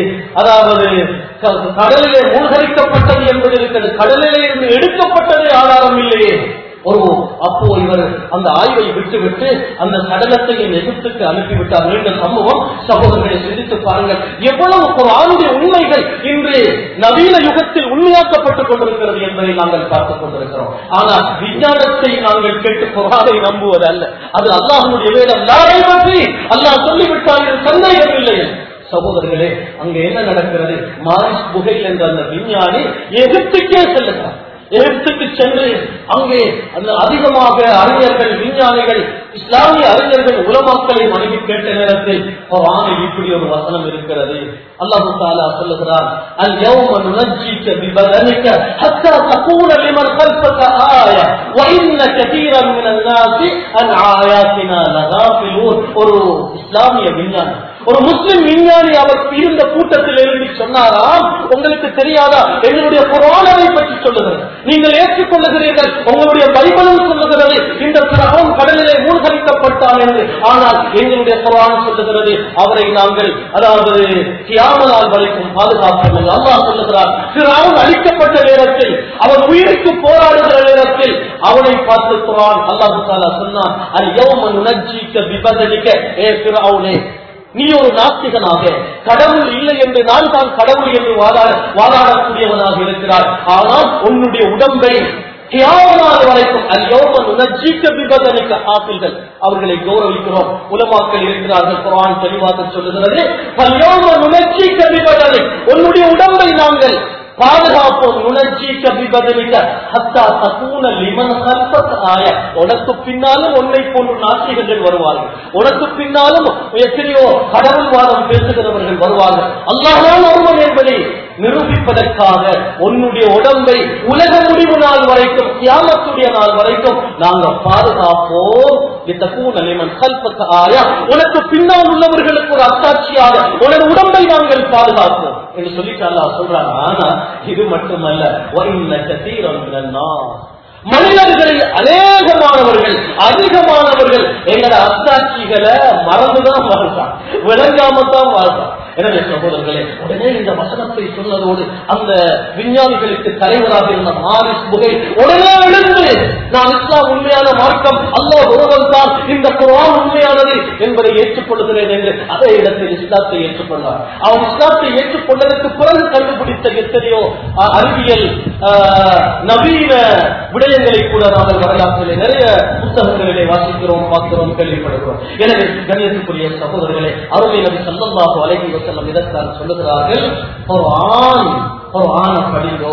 அதாவது க- கடலிலே மூழ்கடிக்கப்பட்டது என்பது இருக்கிறது கடலிலே இருந்து எடுக்கப்பட்டதே ஆதாரம் இல்லையே ஒரு அப்போ இவர் அந்த ஆய்வை விட்டுவிட்டு அந்த சடலத்தையும் எகிப்துக்கு அனுப்பிவிட்டார் நீண்ட சமூகம் சகோதரர்களை சிந்தித்து பாருங்கள் எவ்வளவு ஒரு ஆண்டு உண்மைகள் இன்று நவீன யுகத்தில் உண்மையாக்கப்பட்டுக் கொண்டிருக்கிறது என்பதை நாங்கள் பார்த்துக் கொண்டிருக்கிறோம் ஆனால் விஞ்ஞானத்தை நாங்கள் கேட்டு குரானை நம்புவது அல்ல அது அல்லாஹனுடைய வேதம் நாளை பற்றி அல்லாஹ் சொல்லிவிட்டால் இது சந்தேகம் இல்லை சகோதரர்களே அங்க என்ன நடக்கிறது மாரிஸ் புகைல் என்ற அந்த விஞ்ஞானி எகிப்துக்கே செல்லுகிறார் எகிப்துக்கு சென்று அங்கே அந்த அதிகமாக அறிஞர்கள் விஞ்ஞானிகள் இஸ்லாமிய அறிஞர்கள் உலமாக்களை மனைவி கேட்ட நேரத்தில் ஒரு ஆணை இப்படி ஒரு வசனம் இருக்கிறது அல்லாஹு தாலா சொல்லுகிறார் அல் யௌம நுனஜ்ஜிக பிபதனிக ஹத்தா தகூன லிமன் خلفك ஆயா وان كثيرا من الناس عن آياتنا لغافلون ஒரு இஸ்லாமிய விஞ்ஞானி ஒரு முஸ்லிம் விஞ்ஞானி அவர் இருந்த கூட்டத்தில் எழுதி சொன்னாராம் உங்களுக்கு தெரியாதா எங்களுடைய புராணத்தை பற்றி சொல்லுகிறது நீங்கள் ஏற்றுக்கொள்ளுகிறீர்கள் உங்களுடைய பைபிளும் சொல்லுகிறது இந்த பிறகும் கடலிலே மூழ்கடிக்கப்பட்டான் என்று ஆனால் எங்களுடைய புராணம் சொல்லுகிறது அவரை நாங்கள் அதாவது கியாமலால் வரைக்கும் பாதுகாப்போம் அல்லாஹ் சொல்லுகிறார் பிறவும் அழிக்கப்பட்ட நேரத்தில் அவர் உயிருக்கு போராடுகிற நேரத்தில் அவனை பார்த்து குரான் அல்லாஹு தாலா சொன்னான் அது யௌமன் உணர்ச்சிக்க விபதனிக்க ஏ பிறவுனே நீ ஒரு நாஸ்திகனாக கடவுள் இல்லை என்று நான் தான் கடவுள் என்று வாதாட வாதாடக்கூடியவனாக இருக்கிறார் ஆனால் உன்னுடைய உடம்பை கியாமனால் வரைக்கும் அல்யோமன் உணர்ச்சிக்க விபதனிக்க ஆசில்கள் அவர்களை கௌரவிக்கிறோம் உலமாக்கள் இருக்கிறார்கள் குரான் தெளிவாக சொல்லுகிறது அல்யோமன் உணர்ச்சிக்க விபதனை உன்னுடைய உடம்பை நாங்கள் பாதுகாப்போம் உணர்ச்சி கபிபதலிக்க ஹத்தா தகூன லிமன் கல்பத் ஆய உனக்கு பின்னாலும் உன்னை போன்று நாஸ்திகர்கள் வருவார்கள் உனக்கு பின்னாலும் எத்தனையோ கடவுள்வாதம் பேசுகிறவர்கள் வருவார்கள் அல்லாஹான் ஒருவன் என்பதை நிரூபிப்பதற்காக உன்னுடைய உடம்பை உலக முடிவு நாள் வரைக்கும் கியாமத்துடைய நாள் வரைக்கும் நாங்க பாதுகாப்போம் இத்தகூன லிமன் கல்பத் ஆய உனக்கு பின்னால் உள்ளவர்களுக்கு ஒரு அத்தாட்சியாக உனது உடம்பை நாங்கள் பாதுகாப்போம் என்று சொல்லிட்டு அல்லாஹ் சொல்றாங்க ஆனா இது மட்டுமல்ல وَإِنَّ كَثِيرًا مِنَ النَّاسِ மனிதர்களில் அநேகமானவர்கள் அதிகமானவர்கள் எங்களோட அத்தாட்சிகளை மறந்துதான் வாழ்றான் விளங்காம தான் வாழ்றான் எனவே சகோதரர்களே உடனே இந்த வசனத்தை சொன்னதோடு அந்த விஞ்ஞானிகளுக்கு தலைவராக இருந்த மாரிஸ் புகை உடனே எழுந்து நான் இஸ்லாம் உண்மையான மார்க்கம் அல்லாஹ் ஒருவன் தான் இந்த குரான் உண்மையானது என்பதை ஏற்றுக்கொள்கிறேன் என்று அதே இடத்தில் இஸ்லாத்தை ஏற்றுக்கொண்டார் அவன் இஸ்லாத்தை ஏற்றுக்கொண்டதற்கு பிறகு கண்டுபிடித்த எத்தனையோ அஹ், அறிவியல் அஹ், நவீன விடயங்களை கூட நாங்கள் வரலாற்றிலே நிறைய புத்தகங்களிலே வாசிக்கிறோம் பார்க்கிறோம் கேள்விப்படுகிறோம் எனவே கணியத்துக்குரிய சகோதரர்களே அருமை நபி சல்லல்லாஹு அலைஹி வஸல்லம் இதற்காக சொல்லுகிறார்கள் ஒரு ஆண் ஒரு ஆணை படிங்கோ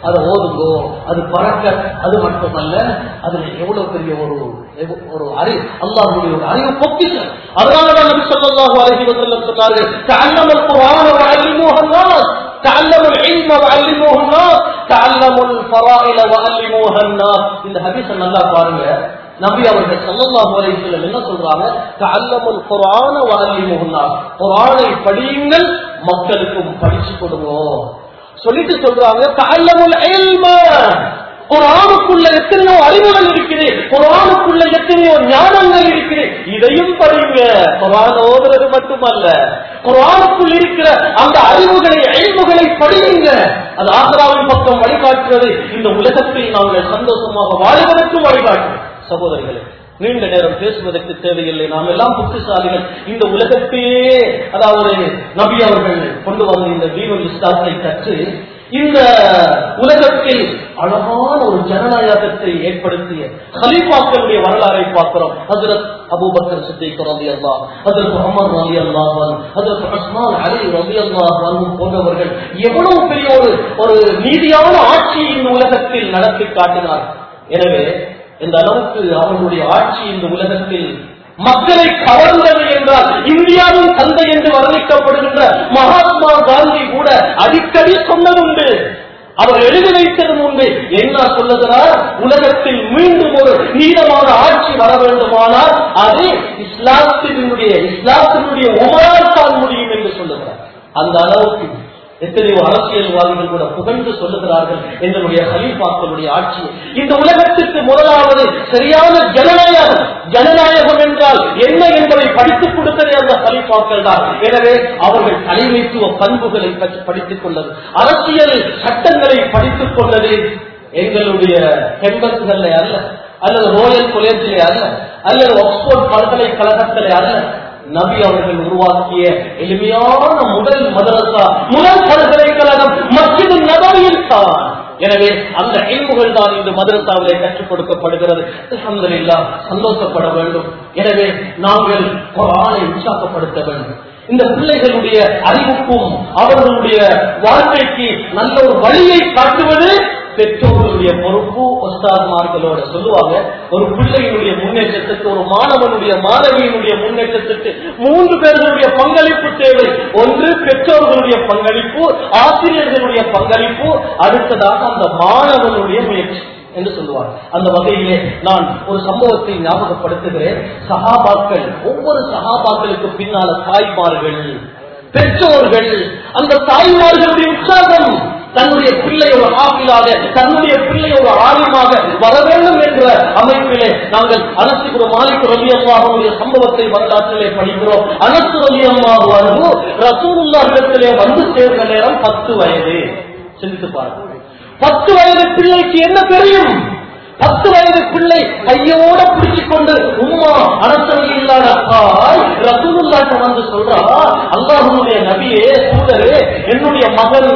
அதை ஓதுங்கோ அது பறக்க அது மட்டுமல்ல அதுல எவ்வளவு பெரிய ஒரு எவ்வ- ஒரு அறிவு அல்லாஹ்வுடைய ஒரு அறிவு பொக்கிஷம் அதனாலதான் நபி ஸல்லல்லாஹு அலைஹி வஸல்லம் சொன்னார்கள் தஅல்லமல் குர்ஆன வஅல்லிமூஹு الناس تعلموا العلم وعلموه الناس تعلموا الفرائض وعلموها الناس இந்த ஹதீஸ நல்லா பாருங்க நபி அவர்கள் ஸல்லல்லாஹு அலைஹி வஸல்லம் என்ன சொல்றாங்க தஅல்லமுல் குர்ஆன வஅல்லிமூஹு الناس குர்ஆனை படியுங்கள் மக்களுக்கும் படிச்சு கொடுங்க சொல்லிட்டு சொல்றாங்க தஅல்லமுல் இல்ம குரானுக்குள்ள எத்தனையோ அறிவுகள் இருக்குது குரானுக்குள்ள எத்தனையோ ஞானங்கள் இருக்குது இதையும் படிங்க குரான் ஓதுறது மட்டுமல்ல குரானுக்குள் இருக்கிற அந்த அறிவுகளை அறிவுகளை படியுங்க அது ஆசராவின் பக்கம் வழிகாட்டுறது இந்த உலகத்தில் நாங்கள் சந்தோஷமாக வாழ்வதற்கும் வழிகாட்டு சகோதரிகளே நீண்ட நேரம் பேசுவதற்கு தேவையில்லை நாம் எல்லாம் புத்திசாலிகள் இந்த உலகத்தையே அதாவது நபி அவர்கள் கொண்டு வந்த இந்த தீபம் இஸ்லாத்தை கற்று இந்த உலகத்தில் அழகான ஒரு ஜனநாயகத்தை ஏற்படுத்திய ஹலீஃபாக்களுடைய வரலாறை பார்க்கிறோம் ஹஜரத் அபூபக்கர் சித்திக் ரவி அல்லா ஹஜரத் முகமது ரவி அல்லாஹன் ஹஜரத் உஸ்மான் அலி ரவி அல்லாஹன் போன்றவர்கள் எவ்வளவு பெரிய ஒரு ஒரு நீதியான ஆட்சி இந்த உலகத்தில் நடத்தி காட்டினார் எனவே இந்த அளவுக்கு அவர்களுடைய ஆட்சி இந்த உலகத்தில் மக்களை கவர்ந்தது என்றால் இந்தியாவின் தந்தை என்று வர்ணிக்கப்படுகின்ற மகாத்மா காந்தி கூட அடிக்கடி சொன்னதுண்டு அவர் எழுதி வைத்தது முன்பு என்ன சொல்லுகிறார் உலகத்தில் மீண்டும் ஒரு நீளமான ஆட்சி வர வேண்டுமானால் அது இஸ்லாத்தினுடைய இஸ்லாத்தினுடைய உமரால் தான் முடியும் என்று சொல்லுகிறார் அந்த அளவுக்கு எத்தனையோ அரசியல்வாதிகள் கூட புகழ்ந்து சொல்லுகிறார்கள் எங்களுடைய ஹலீஃபாக்களுடைய ஆட்சி இந்த உலகத்திற்கு முதலாவது சரியான ஜனநாயகம் ஜனநாயகம் என்றால் என்ன என்பதை படித்துக் கொடுத்ததே அந்த ஹலீஃபாக்கள் தான் எனவே அவர்கள் தலைமைத்துவ பண்புகளை பற்றி படித்துக் கொண்டது அரசியல் சட்டங்களை படித்துக் கொண்டது எங்களுடைய ஹெம்பர்ஸ்களே அல்ல அல்லது ரோயல் கொலேஜிலே அல்ல அல்லது ஆக்ஸ்போர்ட் பல்கலைக்கழகத்திலே அல்ல நபி அவர்கள் உருவாக்கிய எளிமையான முதல் மதரசா முதல் பல்கலைக்கழகம் மஸ்ஜிது நபவியில் தான் எனவே அந்த இல்முகள் தான் இந்த மதரசாவிலே கற்றுக் கொடுக்கப்படுகிறது அல்ஹம்துலில்லாஹ் சந்தோஷப்பட வேண்டும் எனவே நாங்கள் குர்ஆனை உற்சாகப்படுத்த வேண்டும் இந்த பிள்ளைகளுடைய அறிவுக்கும் அவர்களுடைய வாழ்க்கைக்கு நல்ல ஒரு வழியை காட்டுவது பெற்றோர்களுடைய பொறுப்பு ஒஸ்தாத்மார்களோட சொல்லுவாங்க ஒரு பிள்ளையினுடைய முன்னேற்றத்துக்கு ஒரு மாணவனுடைய மாணவியினுடைய முன்னேற்றத்துக்கு மூன்று பேர்களுடைய பங்களிப்பு தேவை ஒன்று பெற்றோர்களுடைய பங்களிப்பு ஆசிரியர்களுடைய பங்களிப்பு அடுத்ததாக அந்த மாணவனுடைய முயற்சி என்று சொல்லுவார் அந்த வகையிலே நான் ஒரு சம்பவத்தை ஞாபகப்படுத்துகிறேன் சகாபாக்கள் ஒவ்வொரு சகாபாக்களுக்கு பின்னால தாய்மார்கள் பெற்றோர்கள் அந்த தாய்மார்களுடைய உற்சாகம் தன்னுடைய பிள்ளை ஒரு ஆப்பிளாக தன்னுடைய பிள்ளை ஒரு ஆலிமாக வர வேண்டும் என்ற அமைப்பிலே நாங்கள் அனசுகுரு மாலிக் ரவி அம்மாவுடைய சம்பவத்தை வரலாற்றிலே படிக்கிறோம் அனசு ரவி அம்மா வந்து ரசூலுல்லா இடத்திலே வந்து சேர்ந்த நேரம் பத்து வயது சிந்தித்து பாருங்கள் பத்து வயது பிள்ளைக்கு என்ன தெரியும் பத்து வயது பிள்ளை கையோட பிடிச்சுக் கொண்டு உம்மா அனசல் இல்லாத தாய் ரசூலுல்லாட்ட வந்து சொல்றா அல்லாஹனுடைய நபியே சூழலே என்னுடைய மகன்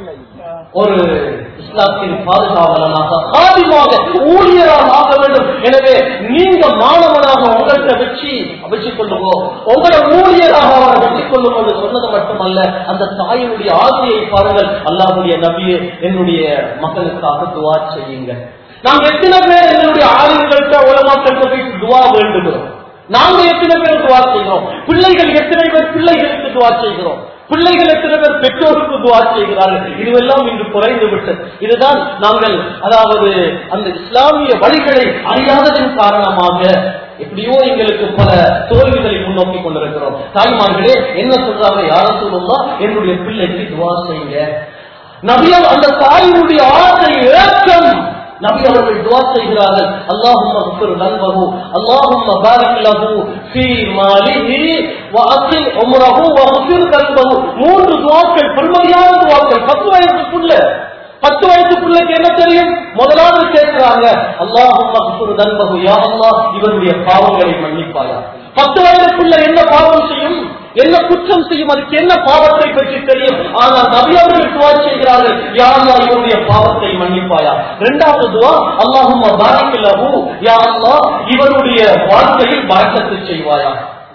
ஒரு இஸ்லாத்தின் பாதுகாவலனாக சாதிமாக ஊழியராக ஆக வேண்டும் எனவே நீங்க மாணவனாக உங்கள்கிட்ட வச்சு வச்சுக் கொள்ளுங்கோ உங்களை ஊழியராக அவரை வச்சுக் கொள்ளும் என்று சொன்னது மட்டுமல்ல அந்த தாயினுடைய ஆசையை பாருங்கள் அல்லாஹுடைய நபியே என்னுடைய மகனுக்காக துவா செய்யுங்க நாம் எத்தனை பேர் எங்களுடைய ஆளுங்கள்கிட்ட உலமாக்கள்கிட்ட போய் துவா வேண்டுகிறோம் நாங்க எத்தனை பேர் துவா செய்கிறோம் பிள்ளைகள் எத்தனை பேர் பிள்ளைகளுக்கு துவா செய்கிறோம் பிள்ளைகள் எத்தனை பேர் பெற்றோருக்கு துவா செய்கிறார்கள் இதுவெல்லாம் இன்று குறைந்து விட்டது இதுதான் நாங்கள் அதாவது அந்த இஸ்லாமிய வழிகளை அறியாததன் காரணமாக எப்படியோ எங்களுக்கு பல தோல்விகளை முன்னோக்கி கொண்டிருக்கிறோம் தாய்மார்களே என்ன சொல்றாங்க யாரும் சொல்லணும்னா என்னுடைய பிள்ளைக்கு துவா செய்யுங்க நபியம் அந்த தாயினுடைய ஆசை ஏற்றம் நபி அவர்கள் துவா செய்கிறார்கள் அல்லாஹும் அக்பர் நல்வஹு அல்லாஹும் பாரிக் லஹு ஃபீ மாலிஹி வ அஸில் உம்ரஹு வ அக்ஃபிர் கல்பஹு மூன்று துவாக்கள் பெருமதியான துவாக்கள் பத்து வயசுக்குள்ள பத்து வயசு பிள்ளைக்கு என்ன தெரியும் முதலாவது கேட்கிறாங்க அல்லாஹும் அக்பர் நல்வஹு யா அல்லாஹ் இவருடைய பாவங்களை மன்னிப்பாயா பத்து வயது பிள்ளை என்ன பாவம் செய்யும் என்ன குற்றம் செய்யும் அதுக்கு என்ன பாவத்தை பற்றி தெரியும் ஆனால் நபி அவர்கள் துவா செய்கிறார்கள் யாரா இவருடைய பாவத்தை மன்னிப்பாயா இரண்டாவது துவா அல்லாஹும் பாரிக்கலஹு யா அல்லாஹ் இவருடைய வாழ்க்கையில் பறக்கத்து செய்வாயா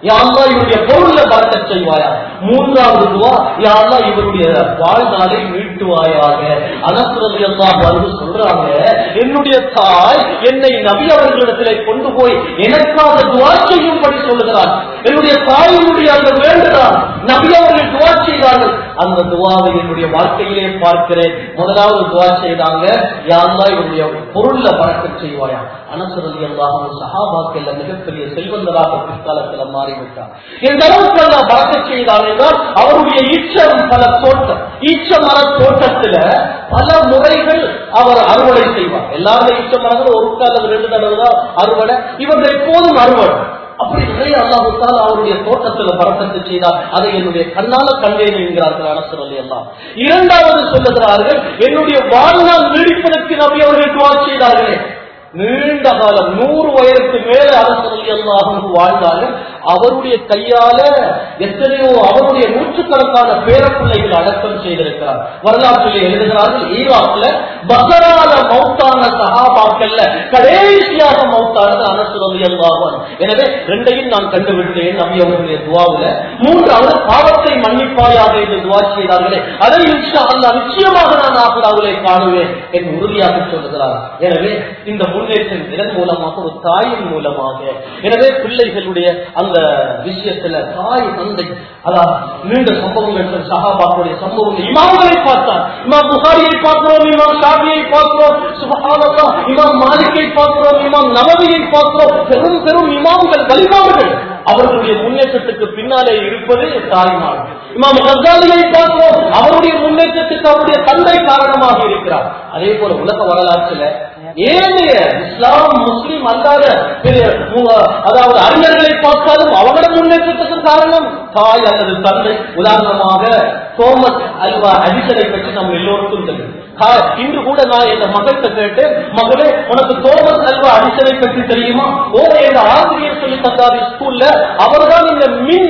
யாழ்லா இவருடைய பொருள்ல பறக்க செய்வாயா மூன்றாவது துவா யாழ்லா இவருடைய வாழ்நாளை மீட்டுவாயாக அனசுரதி எல்லாம் வந்து சொல்றாங்க என்னுடைய தாய் என்னை நபி அவர்களிடத்திலே கொண்டு போய் எனக்காக துவா செய்யும்படி சொல்லுகிறார் என்னுடைய தாயினுடைய அந்த வேண்டுகிறார் நபி அவர்கள் துவா செய்தார்கள் அந்த துவாவை என்னுடைய வாழ்க்கையிலே பார்க்கிறேன் முதலாவது துவா செய்தாங்க யாழ்லா இவருடைய பொருள்ல பறக்க செய்வாயா அனசுரதி எல்லாம் சகாபாக்கள் மிகப்பெரிய செல்வந்தராக பிற்காலத்தில் மாறிவிட்டார் இந்த அளவுக்கு அல்ல பறக்க செய்தார் என்றால் அவருடைய ஈச்சம் பல தோட்டம் ஈச்ச மர தோட்டத்துல பல முறைகள் அவர் அறுவடை செய்வார் எல்லாருமே ஈச்ச மரங்கள் ஒரு காலம் ரெண்டு தடவை தான் அறுவடை இவர்கள் எப்போதும் அறுவடை அப்படி நிறைய அல்லாஹுத்தால் அவருடைய தோட்டத்தில் பறக்கத்து செய்தார் அதை என்னுடைய கண்ணால கண்டேன் என்கிறார்கள் அரசு எல்லாம் இரண்டாவது சொல்லுகிறார்கள் என்னுடைய வாழ்நாள் நீடிப்பதற்கு நபி அவர்கள் துவா செய்தார்களே நீண்ட காலம் நூறு வயதுக்கு மேல அரசு எல்லாரும் வாழ்ந்தாலும் அவருடைய கையால எத்தனையோ அவருடைய நூற்றுக்கணக்கான பேரப்பிள்ளைகள் அடக்கம் செய்திருக்கிறார் வரலாற்றில் எழுதுகிறார்கள் ஈராக்ல பசரால மௌத்தான சகாபாக்கல்ல கடைசியாக மௌத்தானது அனசுரலி அல்லாஹன் எனவே ரெண்டையும் நான் கண்டுவிட்டேன் நபி அவர்களுடைய துவாவுல மூன்றாவது பாவத்தை மன்னிப்பாயாக என்று துவா செய்தார்களே அதை இன்ஷா அல்லா நிச்சயமாக நான் ஆகுராவுலை காணுவேன் என் உறுதியாக சொல்லுகிறார் எனவே இந்த முன்னேற்றம் இதன் மூலமாக ஒரு தாயின் மூலமாக எனவே பிள்ளைகளுடைய அந்த விஷயத்துல தாய் தந்தை அதான் நீண்ட சம்பவங்கள் சகாபாக்களுடைய சம்பவங்கள் இமாம்களை பார்த்தார் இமாம் புகாரியை பார்க்கிறோம் இமாம் ஷாபியை பார்க்கிறோம் சுபஹானல்லா இமாம் மாலிக்கை பார்க்கிறோம் இமாம் நவவியை பார்க்கிறோம் பெரும் பெரும் இமாம்கள் வலிமார்கள் அவர்களுடைய முன்னேற்றத்துக்கு பின்னாலே இருப்பது தாய்மார் இமாம் கசாலியை பார்க்கிறோம் அவருடைய முன்னேற்றத்துக்கு அவருடைய தந்தை காரணமாக இருக்கிறார் அதே போல உலக வரலாற்றுல ஏனைய இஸ்லாம் முஸ்லீம் அல்லாத பெரிய மு- அதாவது அறிஞர்களை பார்த்தாலும் அவங்களோட முன்னேற்றத்துக்கு காரணம் தாய் அல்லது தந்தை உதாரணமாக தோமஸ் அல்வா அடிசனை பற்றி நம்ம எல்லோருக்கும் தெரியும் கா- இன்று கூட நான் என் மகள்கிட்ட கேட்டு மகளே உனக்கு தோமஸ் அல்வா அடிசனை பற்றி தெரியுமா ஓ எங்க ஆசிரியர் சொல்லி தந்தார் ஸ்கூல்ல அவர்தான் இந்த மின்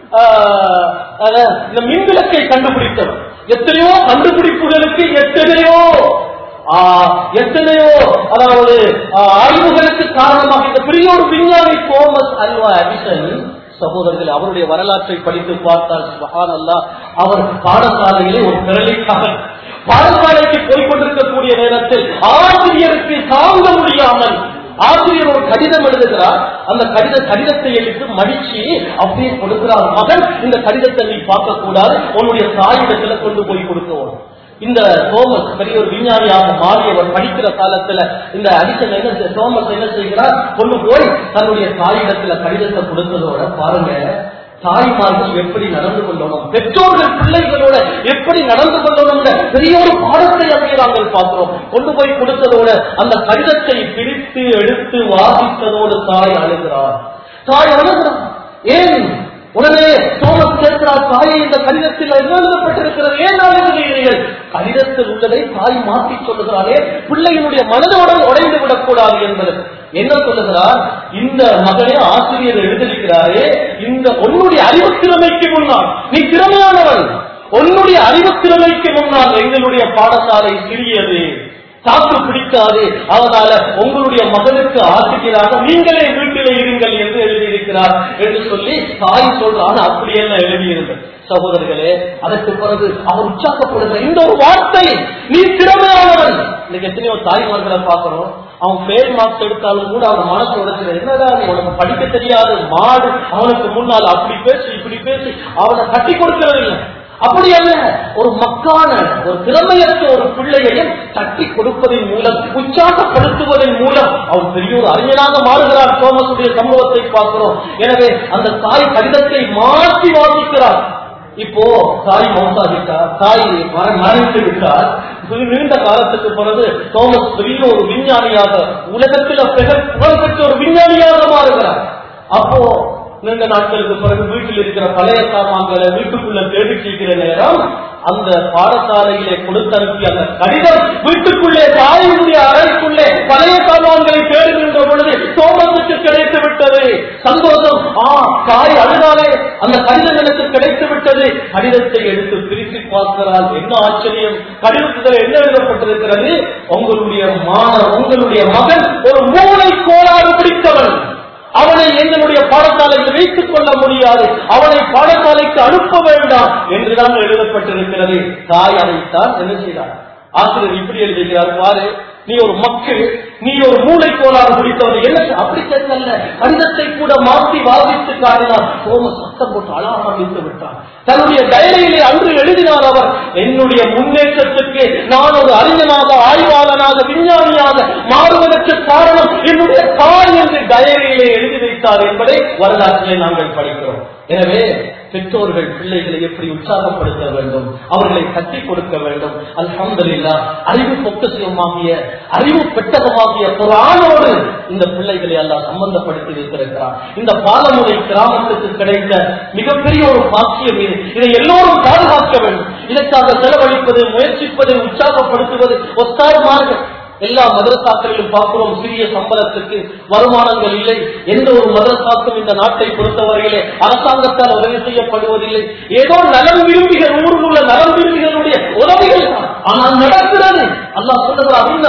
ஆஹ், அத- இந்த மின் விளக்கை கண்டுபிடித்தவர் எத்தனையோ கண்டுபிடிப்புகளுக்கு எத்தனையோ ஆஹ், எத்தனையோ அதாவது ஆஹ், ஆய்வுகளுக்கு காரணமாக இந்த பெரிய ஒரு விஞ்ஞானி தோமஸ் அல்வா அடிசன் சகோதரர்கள் அவருடைய வரலாற்றை படித்து பார்த்தால் சுபஹான் அல்லா அவர் பாடசாலையிலே ஒரு பிறலிக்காக பாடசாலைக்கு போய் கொண்டிருக்கக்கூடிய நேரத்தில் ஆசிரியருக்கு தாங்க முடியாமல் ஆசிரியர் ஒரு கடிதம் எழுதுகிறார் அந்த கடித கடிதத்தை எடுத்து மடிச்சு அப்படியே கொடுக்கிறார் மகன் இந்த கடிதத்தை நீ பார்க்க கூடாது உன்னுடைய தாயிடத்துல கொண்டு போய் கொடுக்கவும் இந்த தோமஸ் பெரிய ஒரு விஞ்ஞானியாக மாறியவர் படிக்கிற காலத்துல இந்த அடிஷன் என்ன செய்- தோமஸ் என்ன செய்கிறார் கொண்டு போய் தன்னுடைய தாயிடத்துல கடிதத்தை கொடுத்ததோட பாருங்க தாய்மார்கள் எப்படி நடந்து கொள்ளணும் பெற்றோர்கள் பிள்ளைகளோட எப்படி நடந்து கொள்ளணும் பெரிய ஒரு பாடத்தை அங்கே நாங்கள் பார்க்கிறோம் கொண்டு போய் கொடுத்ததோட அந்த கடிதத்தை பிரித்து எடுத்து வாசித்ததோடு தாய் அழுகிறார் தாய் அழுகிறார் ஏன் உடனே தோமஸ் கேட்கிறார் தாயை இந்த கடிதத்தில் என்ன எழுதப்பட்டிருக்கிறது ஏன் அழுகிறீர்கள் கடிதத்தில் உள்ளதை தாய் மாற்றி சொல்லுகிறாரே பிள்ளையினுடைய மனதோடு உடைந்து விடக்கூடாது என்பது என்ன சொல்லுகிறார் இந்த மகனே ஆசிரியர் எழுதியிருக்கிறாரே இந்த உன்னுடைய அறிவு திறமைக்கு முன்னால் நீ திறமையானவன் உன்னுடைய அறிவு திறமைக்கு முன்னால் எங்களுடைய பாடசாலை சிறியது தாக்கு பிடிக்காது அதனால உங்களுடைய மகனுக்கு ஆசிரியராக நீங்களே வீட்டிலே இருங்கள் என்று எழுதியிருக்கிறார் என்று சொல்லி தாய் சொல்றான் அப்படி என்ன எழுதியிருந்தது சகோதரர்களே அதற்கு பிறகு அவர் உற்சாகப்படுகிற இந்த ஒரு வார்த்தை நீ திறமையானவன் இன்னைக்கு எத்தனையோ தாய்மார்களை பார்க்கிறோம் அவன் பேர் மார்க்ஸ் எடுத்தாலும் கூட அவன் மனசு உடைச்சிட என்னடா நீ உனக்கு படிக்க தெரியாது மாடு அவனுக்கு முன்னால் அப்படி பேசி இப்படி பேசி அவனை கட்டி கொடுக்கிறது இல்லை அப்படி அல்ல ஒரு மக்கான ஒரு திறமையற்ற ஒரு பிள்ளையையும் தட்டி கொடுப்பதன் மூலம் உற்சாகப்படுத்துவதன் மூலம் அவன் பெரிய ஒரு அறிஞராக மாறுகிறார் தோமசுடைய சம்பவத்தை பார்க்கிறோம் எனவே அந்த தாய் கடிதத்தை மாற்றி வாசிக்கிறார் இப்போ தாய் மௌசாகிட்டார் தாய் மர- மரணித்து விட்டார் வெகு நீண்ட காலத்துக்கு பிறகு தோமஸ் பெரிய ஒரு விஞ்ஞானியாக உலகத்தில் பெக- புகழ்பெற்ற ஒரு விஞ்ஞானியாக மாறுகிறார் அப்போ நீண்ட நாட்களுக்கு பிறகு வீட்டில் இருக்கிற பழைய சாமான்களை வீட்டுக்குள்ள தேடி செய்கிற நேரம் அந்த பாடசாலையிலே கொடுத்தனுப்பிய அந்த கடிதம் வீட்டுக்குள்ளே தாயினுடைய அறைக்குள்ளே பழைய சாமான்களை தேடுகின்ற பொழுது தோமத்துக்கு கிடைத்து விட்டது சந்தோஷம் ஆ தாய் அழுதாலே அந்த கடிதம் எனக்கு கிடைத்து விட்டது கடிதத்தை எடுத்து பிரித்து பார்க்கிறால் என்ன ஆச்சரியம் கடிதத்தில் என்ன எழுதப்பட்டிருக்கிறது உங்களுடைய மாணவர் உங்களுடைய மகன் ஒரு மூளை கோளாறு பிடித்தவன் அவனை எங்களுடைய பாடசாலையில் வைத்துக் கொள்ள முடியாது அவனை பாடசாலைக்கு அனுப்ப வேண்டாம் என்றுதான் எழுதப்பட்டிருக்கிறது தாய் அதைத்தான் என்ன செய்தார் ஆசிரியர் இப்படி எழுதுகிறார் பாரு நீ ஒரு மக்கள் நீ ஒரு மூளை கோளாறு முடித்தவன் என்ன அப்படி தெரியல கடிதத்தை கூட மாற்றி வாசித்து காட்டினார் சோம சத்தம் போட்டு அழ ஆரம்பித்து விட்டார் தன்னுடைய டைரியிலே அன்று எழுதினார் அவர் என்னுடைய முன்னேற்றத்துக்கு நான் ஒரு அறிஞனாக ஆய்வாளனாக விஞ்ஞானியாக மாறுவதற்கு காரணம் என்னுடைய தாய் என்று டைரியிலே எழுதி வைத்தார் என்பதை வரலாற்றிலே நாங்கள் படிக்கிறோம் எனவே பெற்றோர்கள் பிள்ளைகளை எப்படி உற்சாகப்படுத்த வேண்டும் அவர்களை கட்டி கொடுக்க வேண்டும் அல்ஹம்துலில்லா அறிவு பொக்கசியமாகிய அறிவு பெட்டகமாகிய குரானோடு இந்த பிள்ளைகளை எல்லாம் சம்பந்தப்படுத்தி வைத்திருக்கிறார் இந்த பாலமுறை கிராமத்துக்கு கிடைத்த மிகப்பெரிய ஒரு பாக்கியம் இது இதை எல்லோரும் பாதுகாக்க வேண்டும் இதற்காக செலவழிப்பது முயற்சிப்பது உற்சாகப்படுத்துவது ஒத்தாய்மார்கள் எல்லா மதரசாக்களிலும் பார்க்கிறோம் சிறிய சம்பளத்துக்கு வருமானங்கள் இல்லை எந்த ஒரு மதரசாக்கும் இந்த நாட்டை பொறுத்தவரையிலே அரசாங்கத்தால் உதவி செய்யப்படுவதில்லை ஏதோ நலம் விரும்பிகள் ஊரில் உள்ள நலம் விரும்பிகளுடைய உதவிகள் தான். ஆனால் நடக்கிறது அல்லாஹ் சொல்லுகிறார் இந்த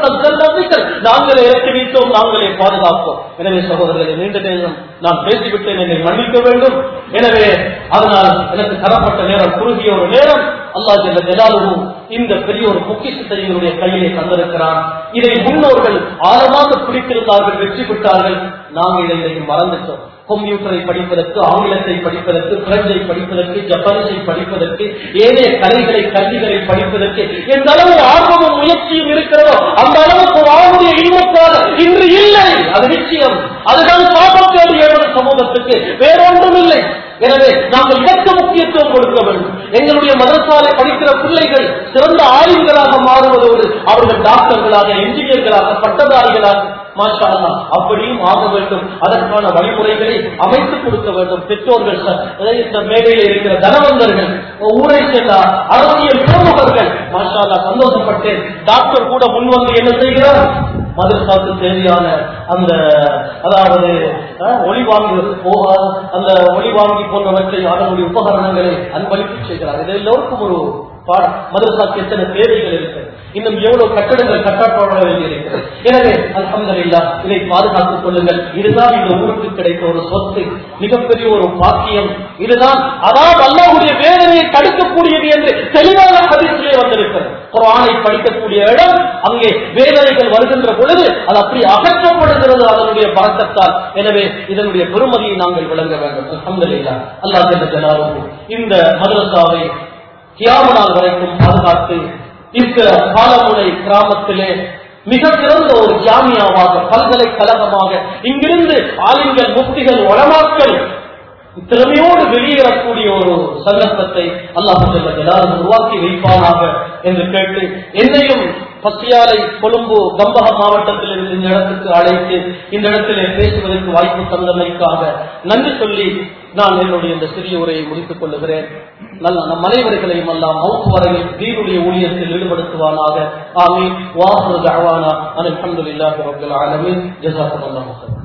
நபிகள் நாங்களே இறக்கி வைத்தோம் நாங்களே பாதுகாப்போம் எனவே சகோதரர்களை நீண்ட நேரம் நான் பேசிவிட்டேன் என்னை மன்னிக்க வேண்டும் எனவே அதனால் எனக்கு தரப்பட்ட நேரம் குறுகிய ஒரு நேரம் அல்லாஹ் ஜல்ல ஜலாலுவும் இந்த பெரிய ஒரு பொக்கிஷத்தை எங்களுடைய கையிலே தந்திருக்கிறான் இதை முன்னோர்கள் ஆழமாக பிடித்திருந்தார்கள் வெற்றி பெற்றார்கள் நாங்கள் இதை இன்றைக்கு மறந்துட்டோம் கம்ப்யூட்டரை படிப்பதற்கு ஆங்கிலத்தை படிப்பதற்கு பிரெஞ்சை படிப்பதற்கு ஜப்பானிசை படிப்பதற்கு ஏனைய கலைகளை கல்விகளை படிப்பதற்கு எந்த அளவு ஆர்வமும் முயற்சியும் இருக்கிறதோ அந்த அளவுக்கு வாழ்வுடைய இன்பத்தால் இன்று இல்லை அது நிச்சயம் அதுதான் சாபத்தேடு ஏற்படும் சமூகத்துக்கு வேறொன்றும் இல்லை எனவே நாங்கள் இதற்கு முக்கியத்துவம் கொடுக்க வேண்டும் எங்களுடைய மதசாலை படிக்கிற பிள்ளைகள் சிறந்த ஆய்வுகளாக மாறுவதோடு அவர்கள் டாக்டர்களாக என்ஜினியர்களாக பட்டதாரிகளாக மாஷா அல்லாஹ் அப்படியும் ஆக வேண்டும் அதற்கான வழிமுறைகளை அமைத்துக் கொடுக்க வேண்டும் பெற்றோர்கள் ச- அதாவது இந்த மேடையில் இருக்கிற தனவந்தர்கள் ஊரை சேர்ந்த அரசியல் பிரமுகர்கள் மாஷா அல்லாஹ் சந்தோஷப்பட்டேன் டாக்டர் கூட முன்வந்து என்ன செய்கிறார் மதரசாவுக்கு தேவையான அந்த அதாவது அஹ், ஒளி வாங்கி போக அந்த ஒளி வாங்கி போன்றவற்றை அதனுடைய உபகரணங்களை அன்பளிப்பு செய்கிறார் இது எல்லோருக்கும் ஒரு பாடம் மதரசாக்கு எத்தனை தேவைகள் இருக்கு இன்னும் எவ்வளவு கட்டடங்கள் கட்டாட்டோட வேண்டியிருக்கிறது எனவே அல்ஹம்துலில்லா இதை பாதுகாத்துக் கொள்ளுங்கள் இதுதான் இந்த ஊருக்கு கிடைத்த ஒரு சொத்து மிகப்பெரிய ஒரு பாக்கியம் இதுதான் அதாவது அல்லாஹ்வுடைய வேதனையை தடுக்கக்கூடியது என்று தெளிவான ஹதீஸிலே வந்திருக்கிறது குர்ஆனை படிக்கக்கூடிய இடம் அங்கே வேதனைகள் வருகின்ற பொழுது அது அப்படி அகற்றப்படுகிறது அதனுடைய பறக்கத்தால் எனவே இதனுடைய பெருமதியை நாங்கள் விளங்க வேண்டும் அல்ஹம்துலில்லா அல்லாஹ் ஜல்ல ஜலாலுஹு இந்த மதரசாவை கியாமனால் வரைக்கும் பாதுகாத்து இந்த பாலமுனை கிராமத்திலே மிக சிறந்த ஒரு ஜாமியாவாக பல்கலைக்கழகமாக இங்கிருந்து ஆளுங்கள் முக்திகள் வளமாக்கள் திறமையோடு வெளியேறக்கூடிய ஒரு சந்தர்ப்பத்தை அல்லாஹ் எல்லாரும் உருவாக்கி வைப்பானாக என்று கேட்டு என்னையும் பசியாலை கொழும்பு கம்பக மாவட்டத்தில் இருந்து இந்த இடத்துக்கு அழைத்து இந்த இடத்திலே பேசுவதற்கு வாய்ப்பு தந்தமைக்காக நன்றி சொல்லி நான் என்னுடைய இந்த சிறிய உரையை முடித்துக் கொள்ளுகிறேன் நல்ல நம் அனைவர்களையும் எல்லாம் மௌத்து வரையில் தீனுடைய ஊழியத்தில் ஈடுபடுத்துவானாக ஆமீன் வாசு தஅவானா அல்ஹம்துலில்லாஹி ரப்பில் ஆலமீன் ஜஸாக்குமுல்லாஹு ஹைரன்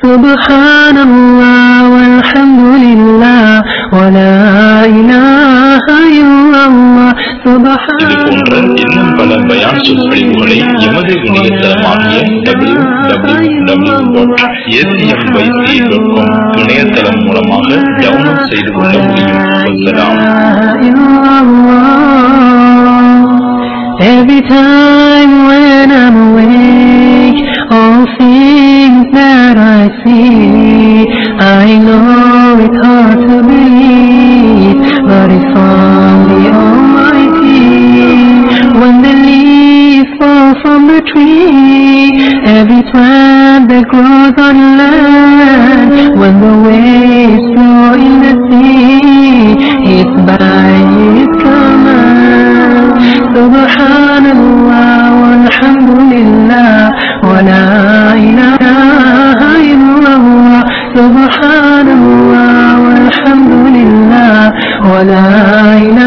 سبحان الله والحمد لله ولا إله إلا الله سبحان இது போன்ற இன்னும் பல பயான் சொற்பொழிவுகளை எமது இணையதளமாகிய W W W dot ACMYC dot com இணையதளம் மூலமாக டவுன்லோட் செய்து கொள்ள முடியும் வசலாம் Every time when I'm awake, all things that I see, I know it's hard to believe, but it's from the Almighty. When the leaves fall from the tree, every plant that grows on land, when the waves flow in the sea, it's by His command. Subhanallah walhamdulillah wa la ilaha illallah. Subhanallah walhamdulillah wa la ilaha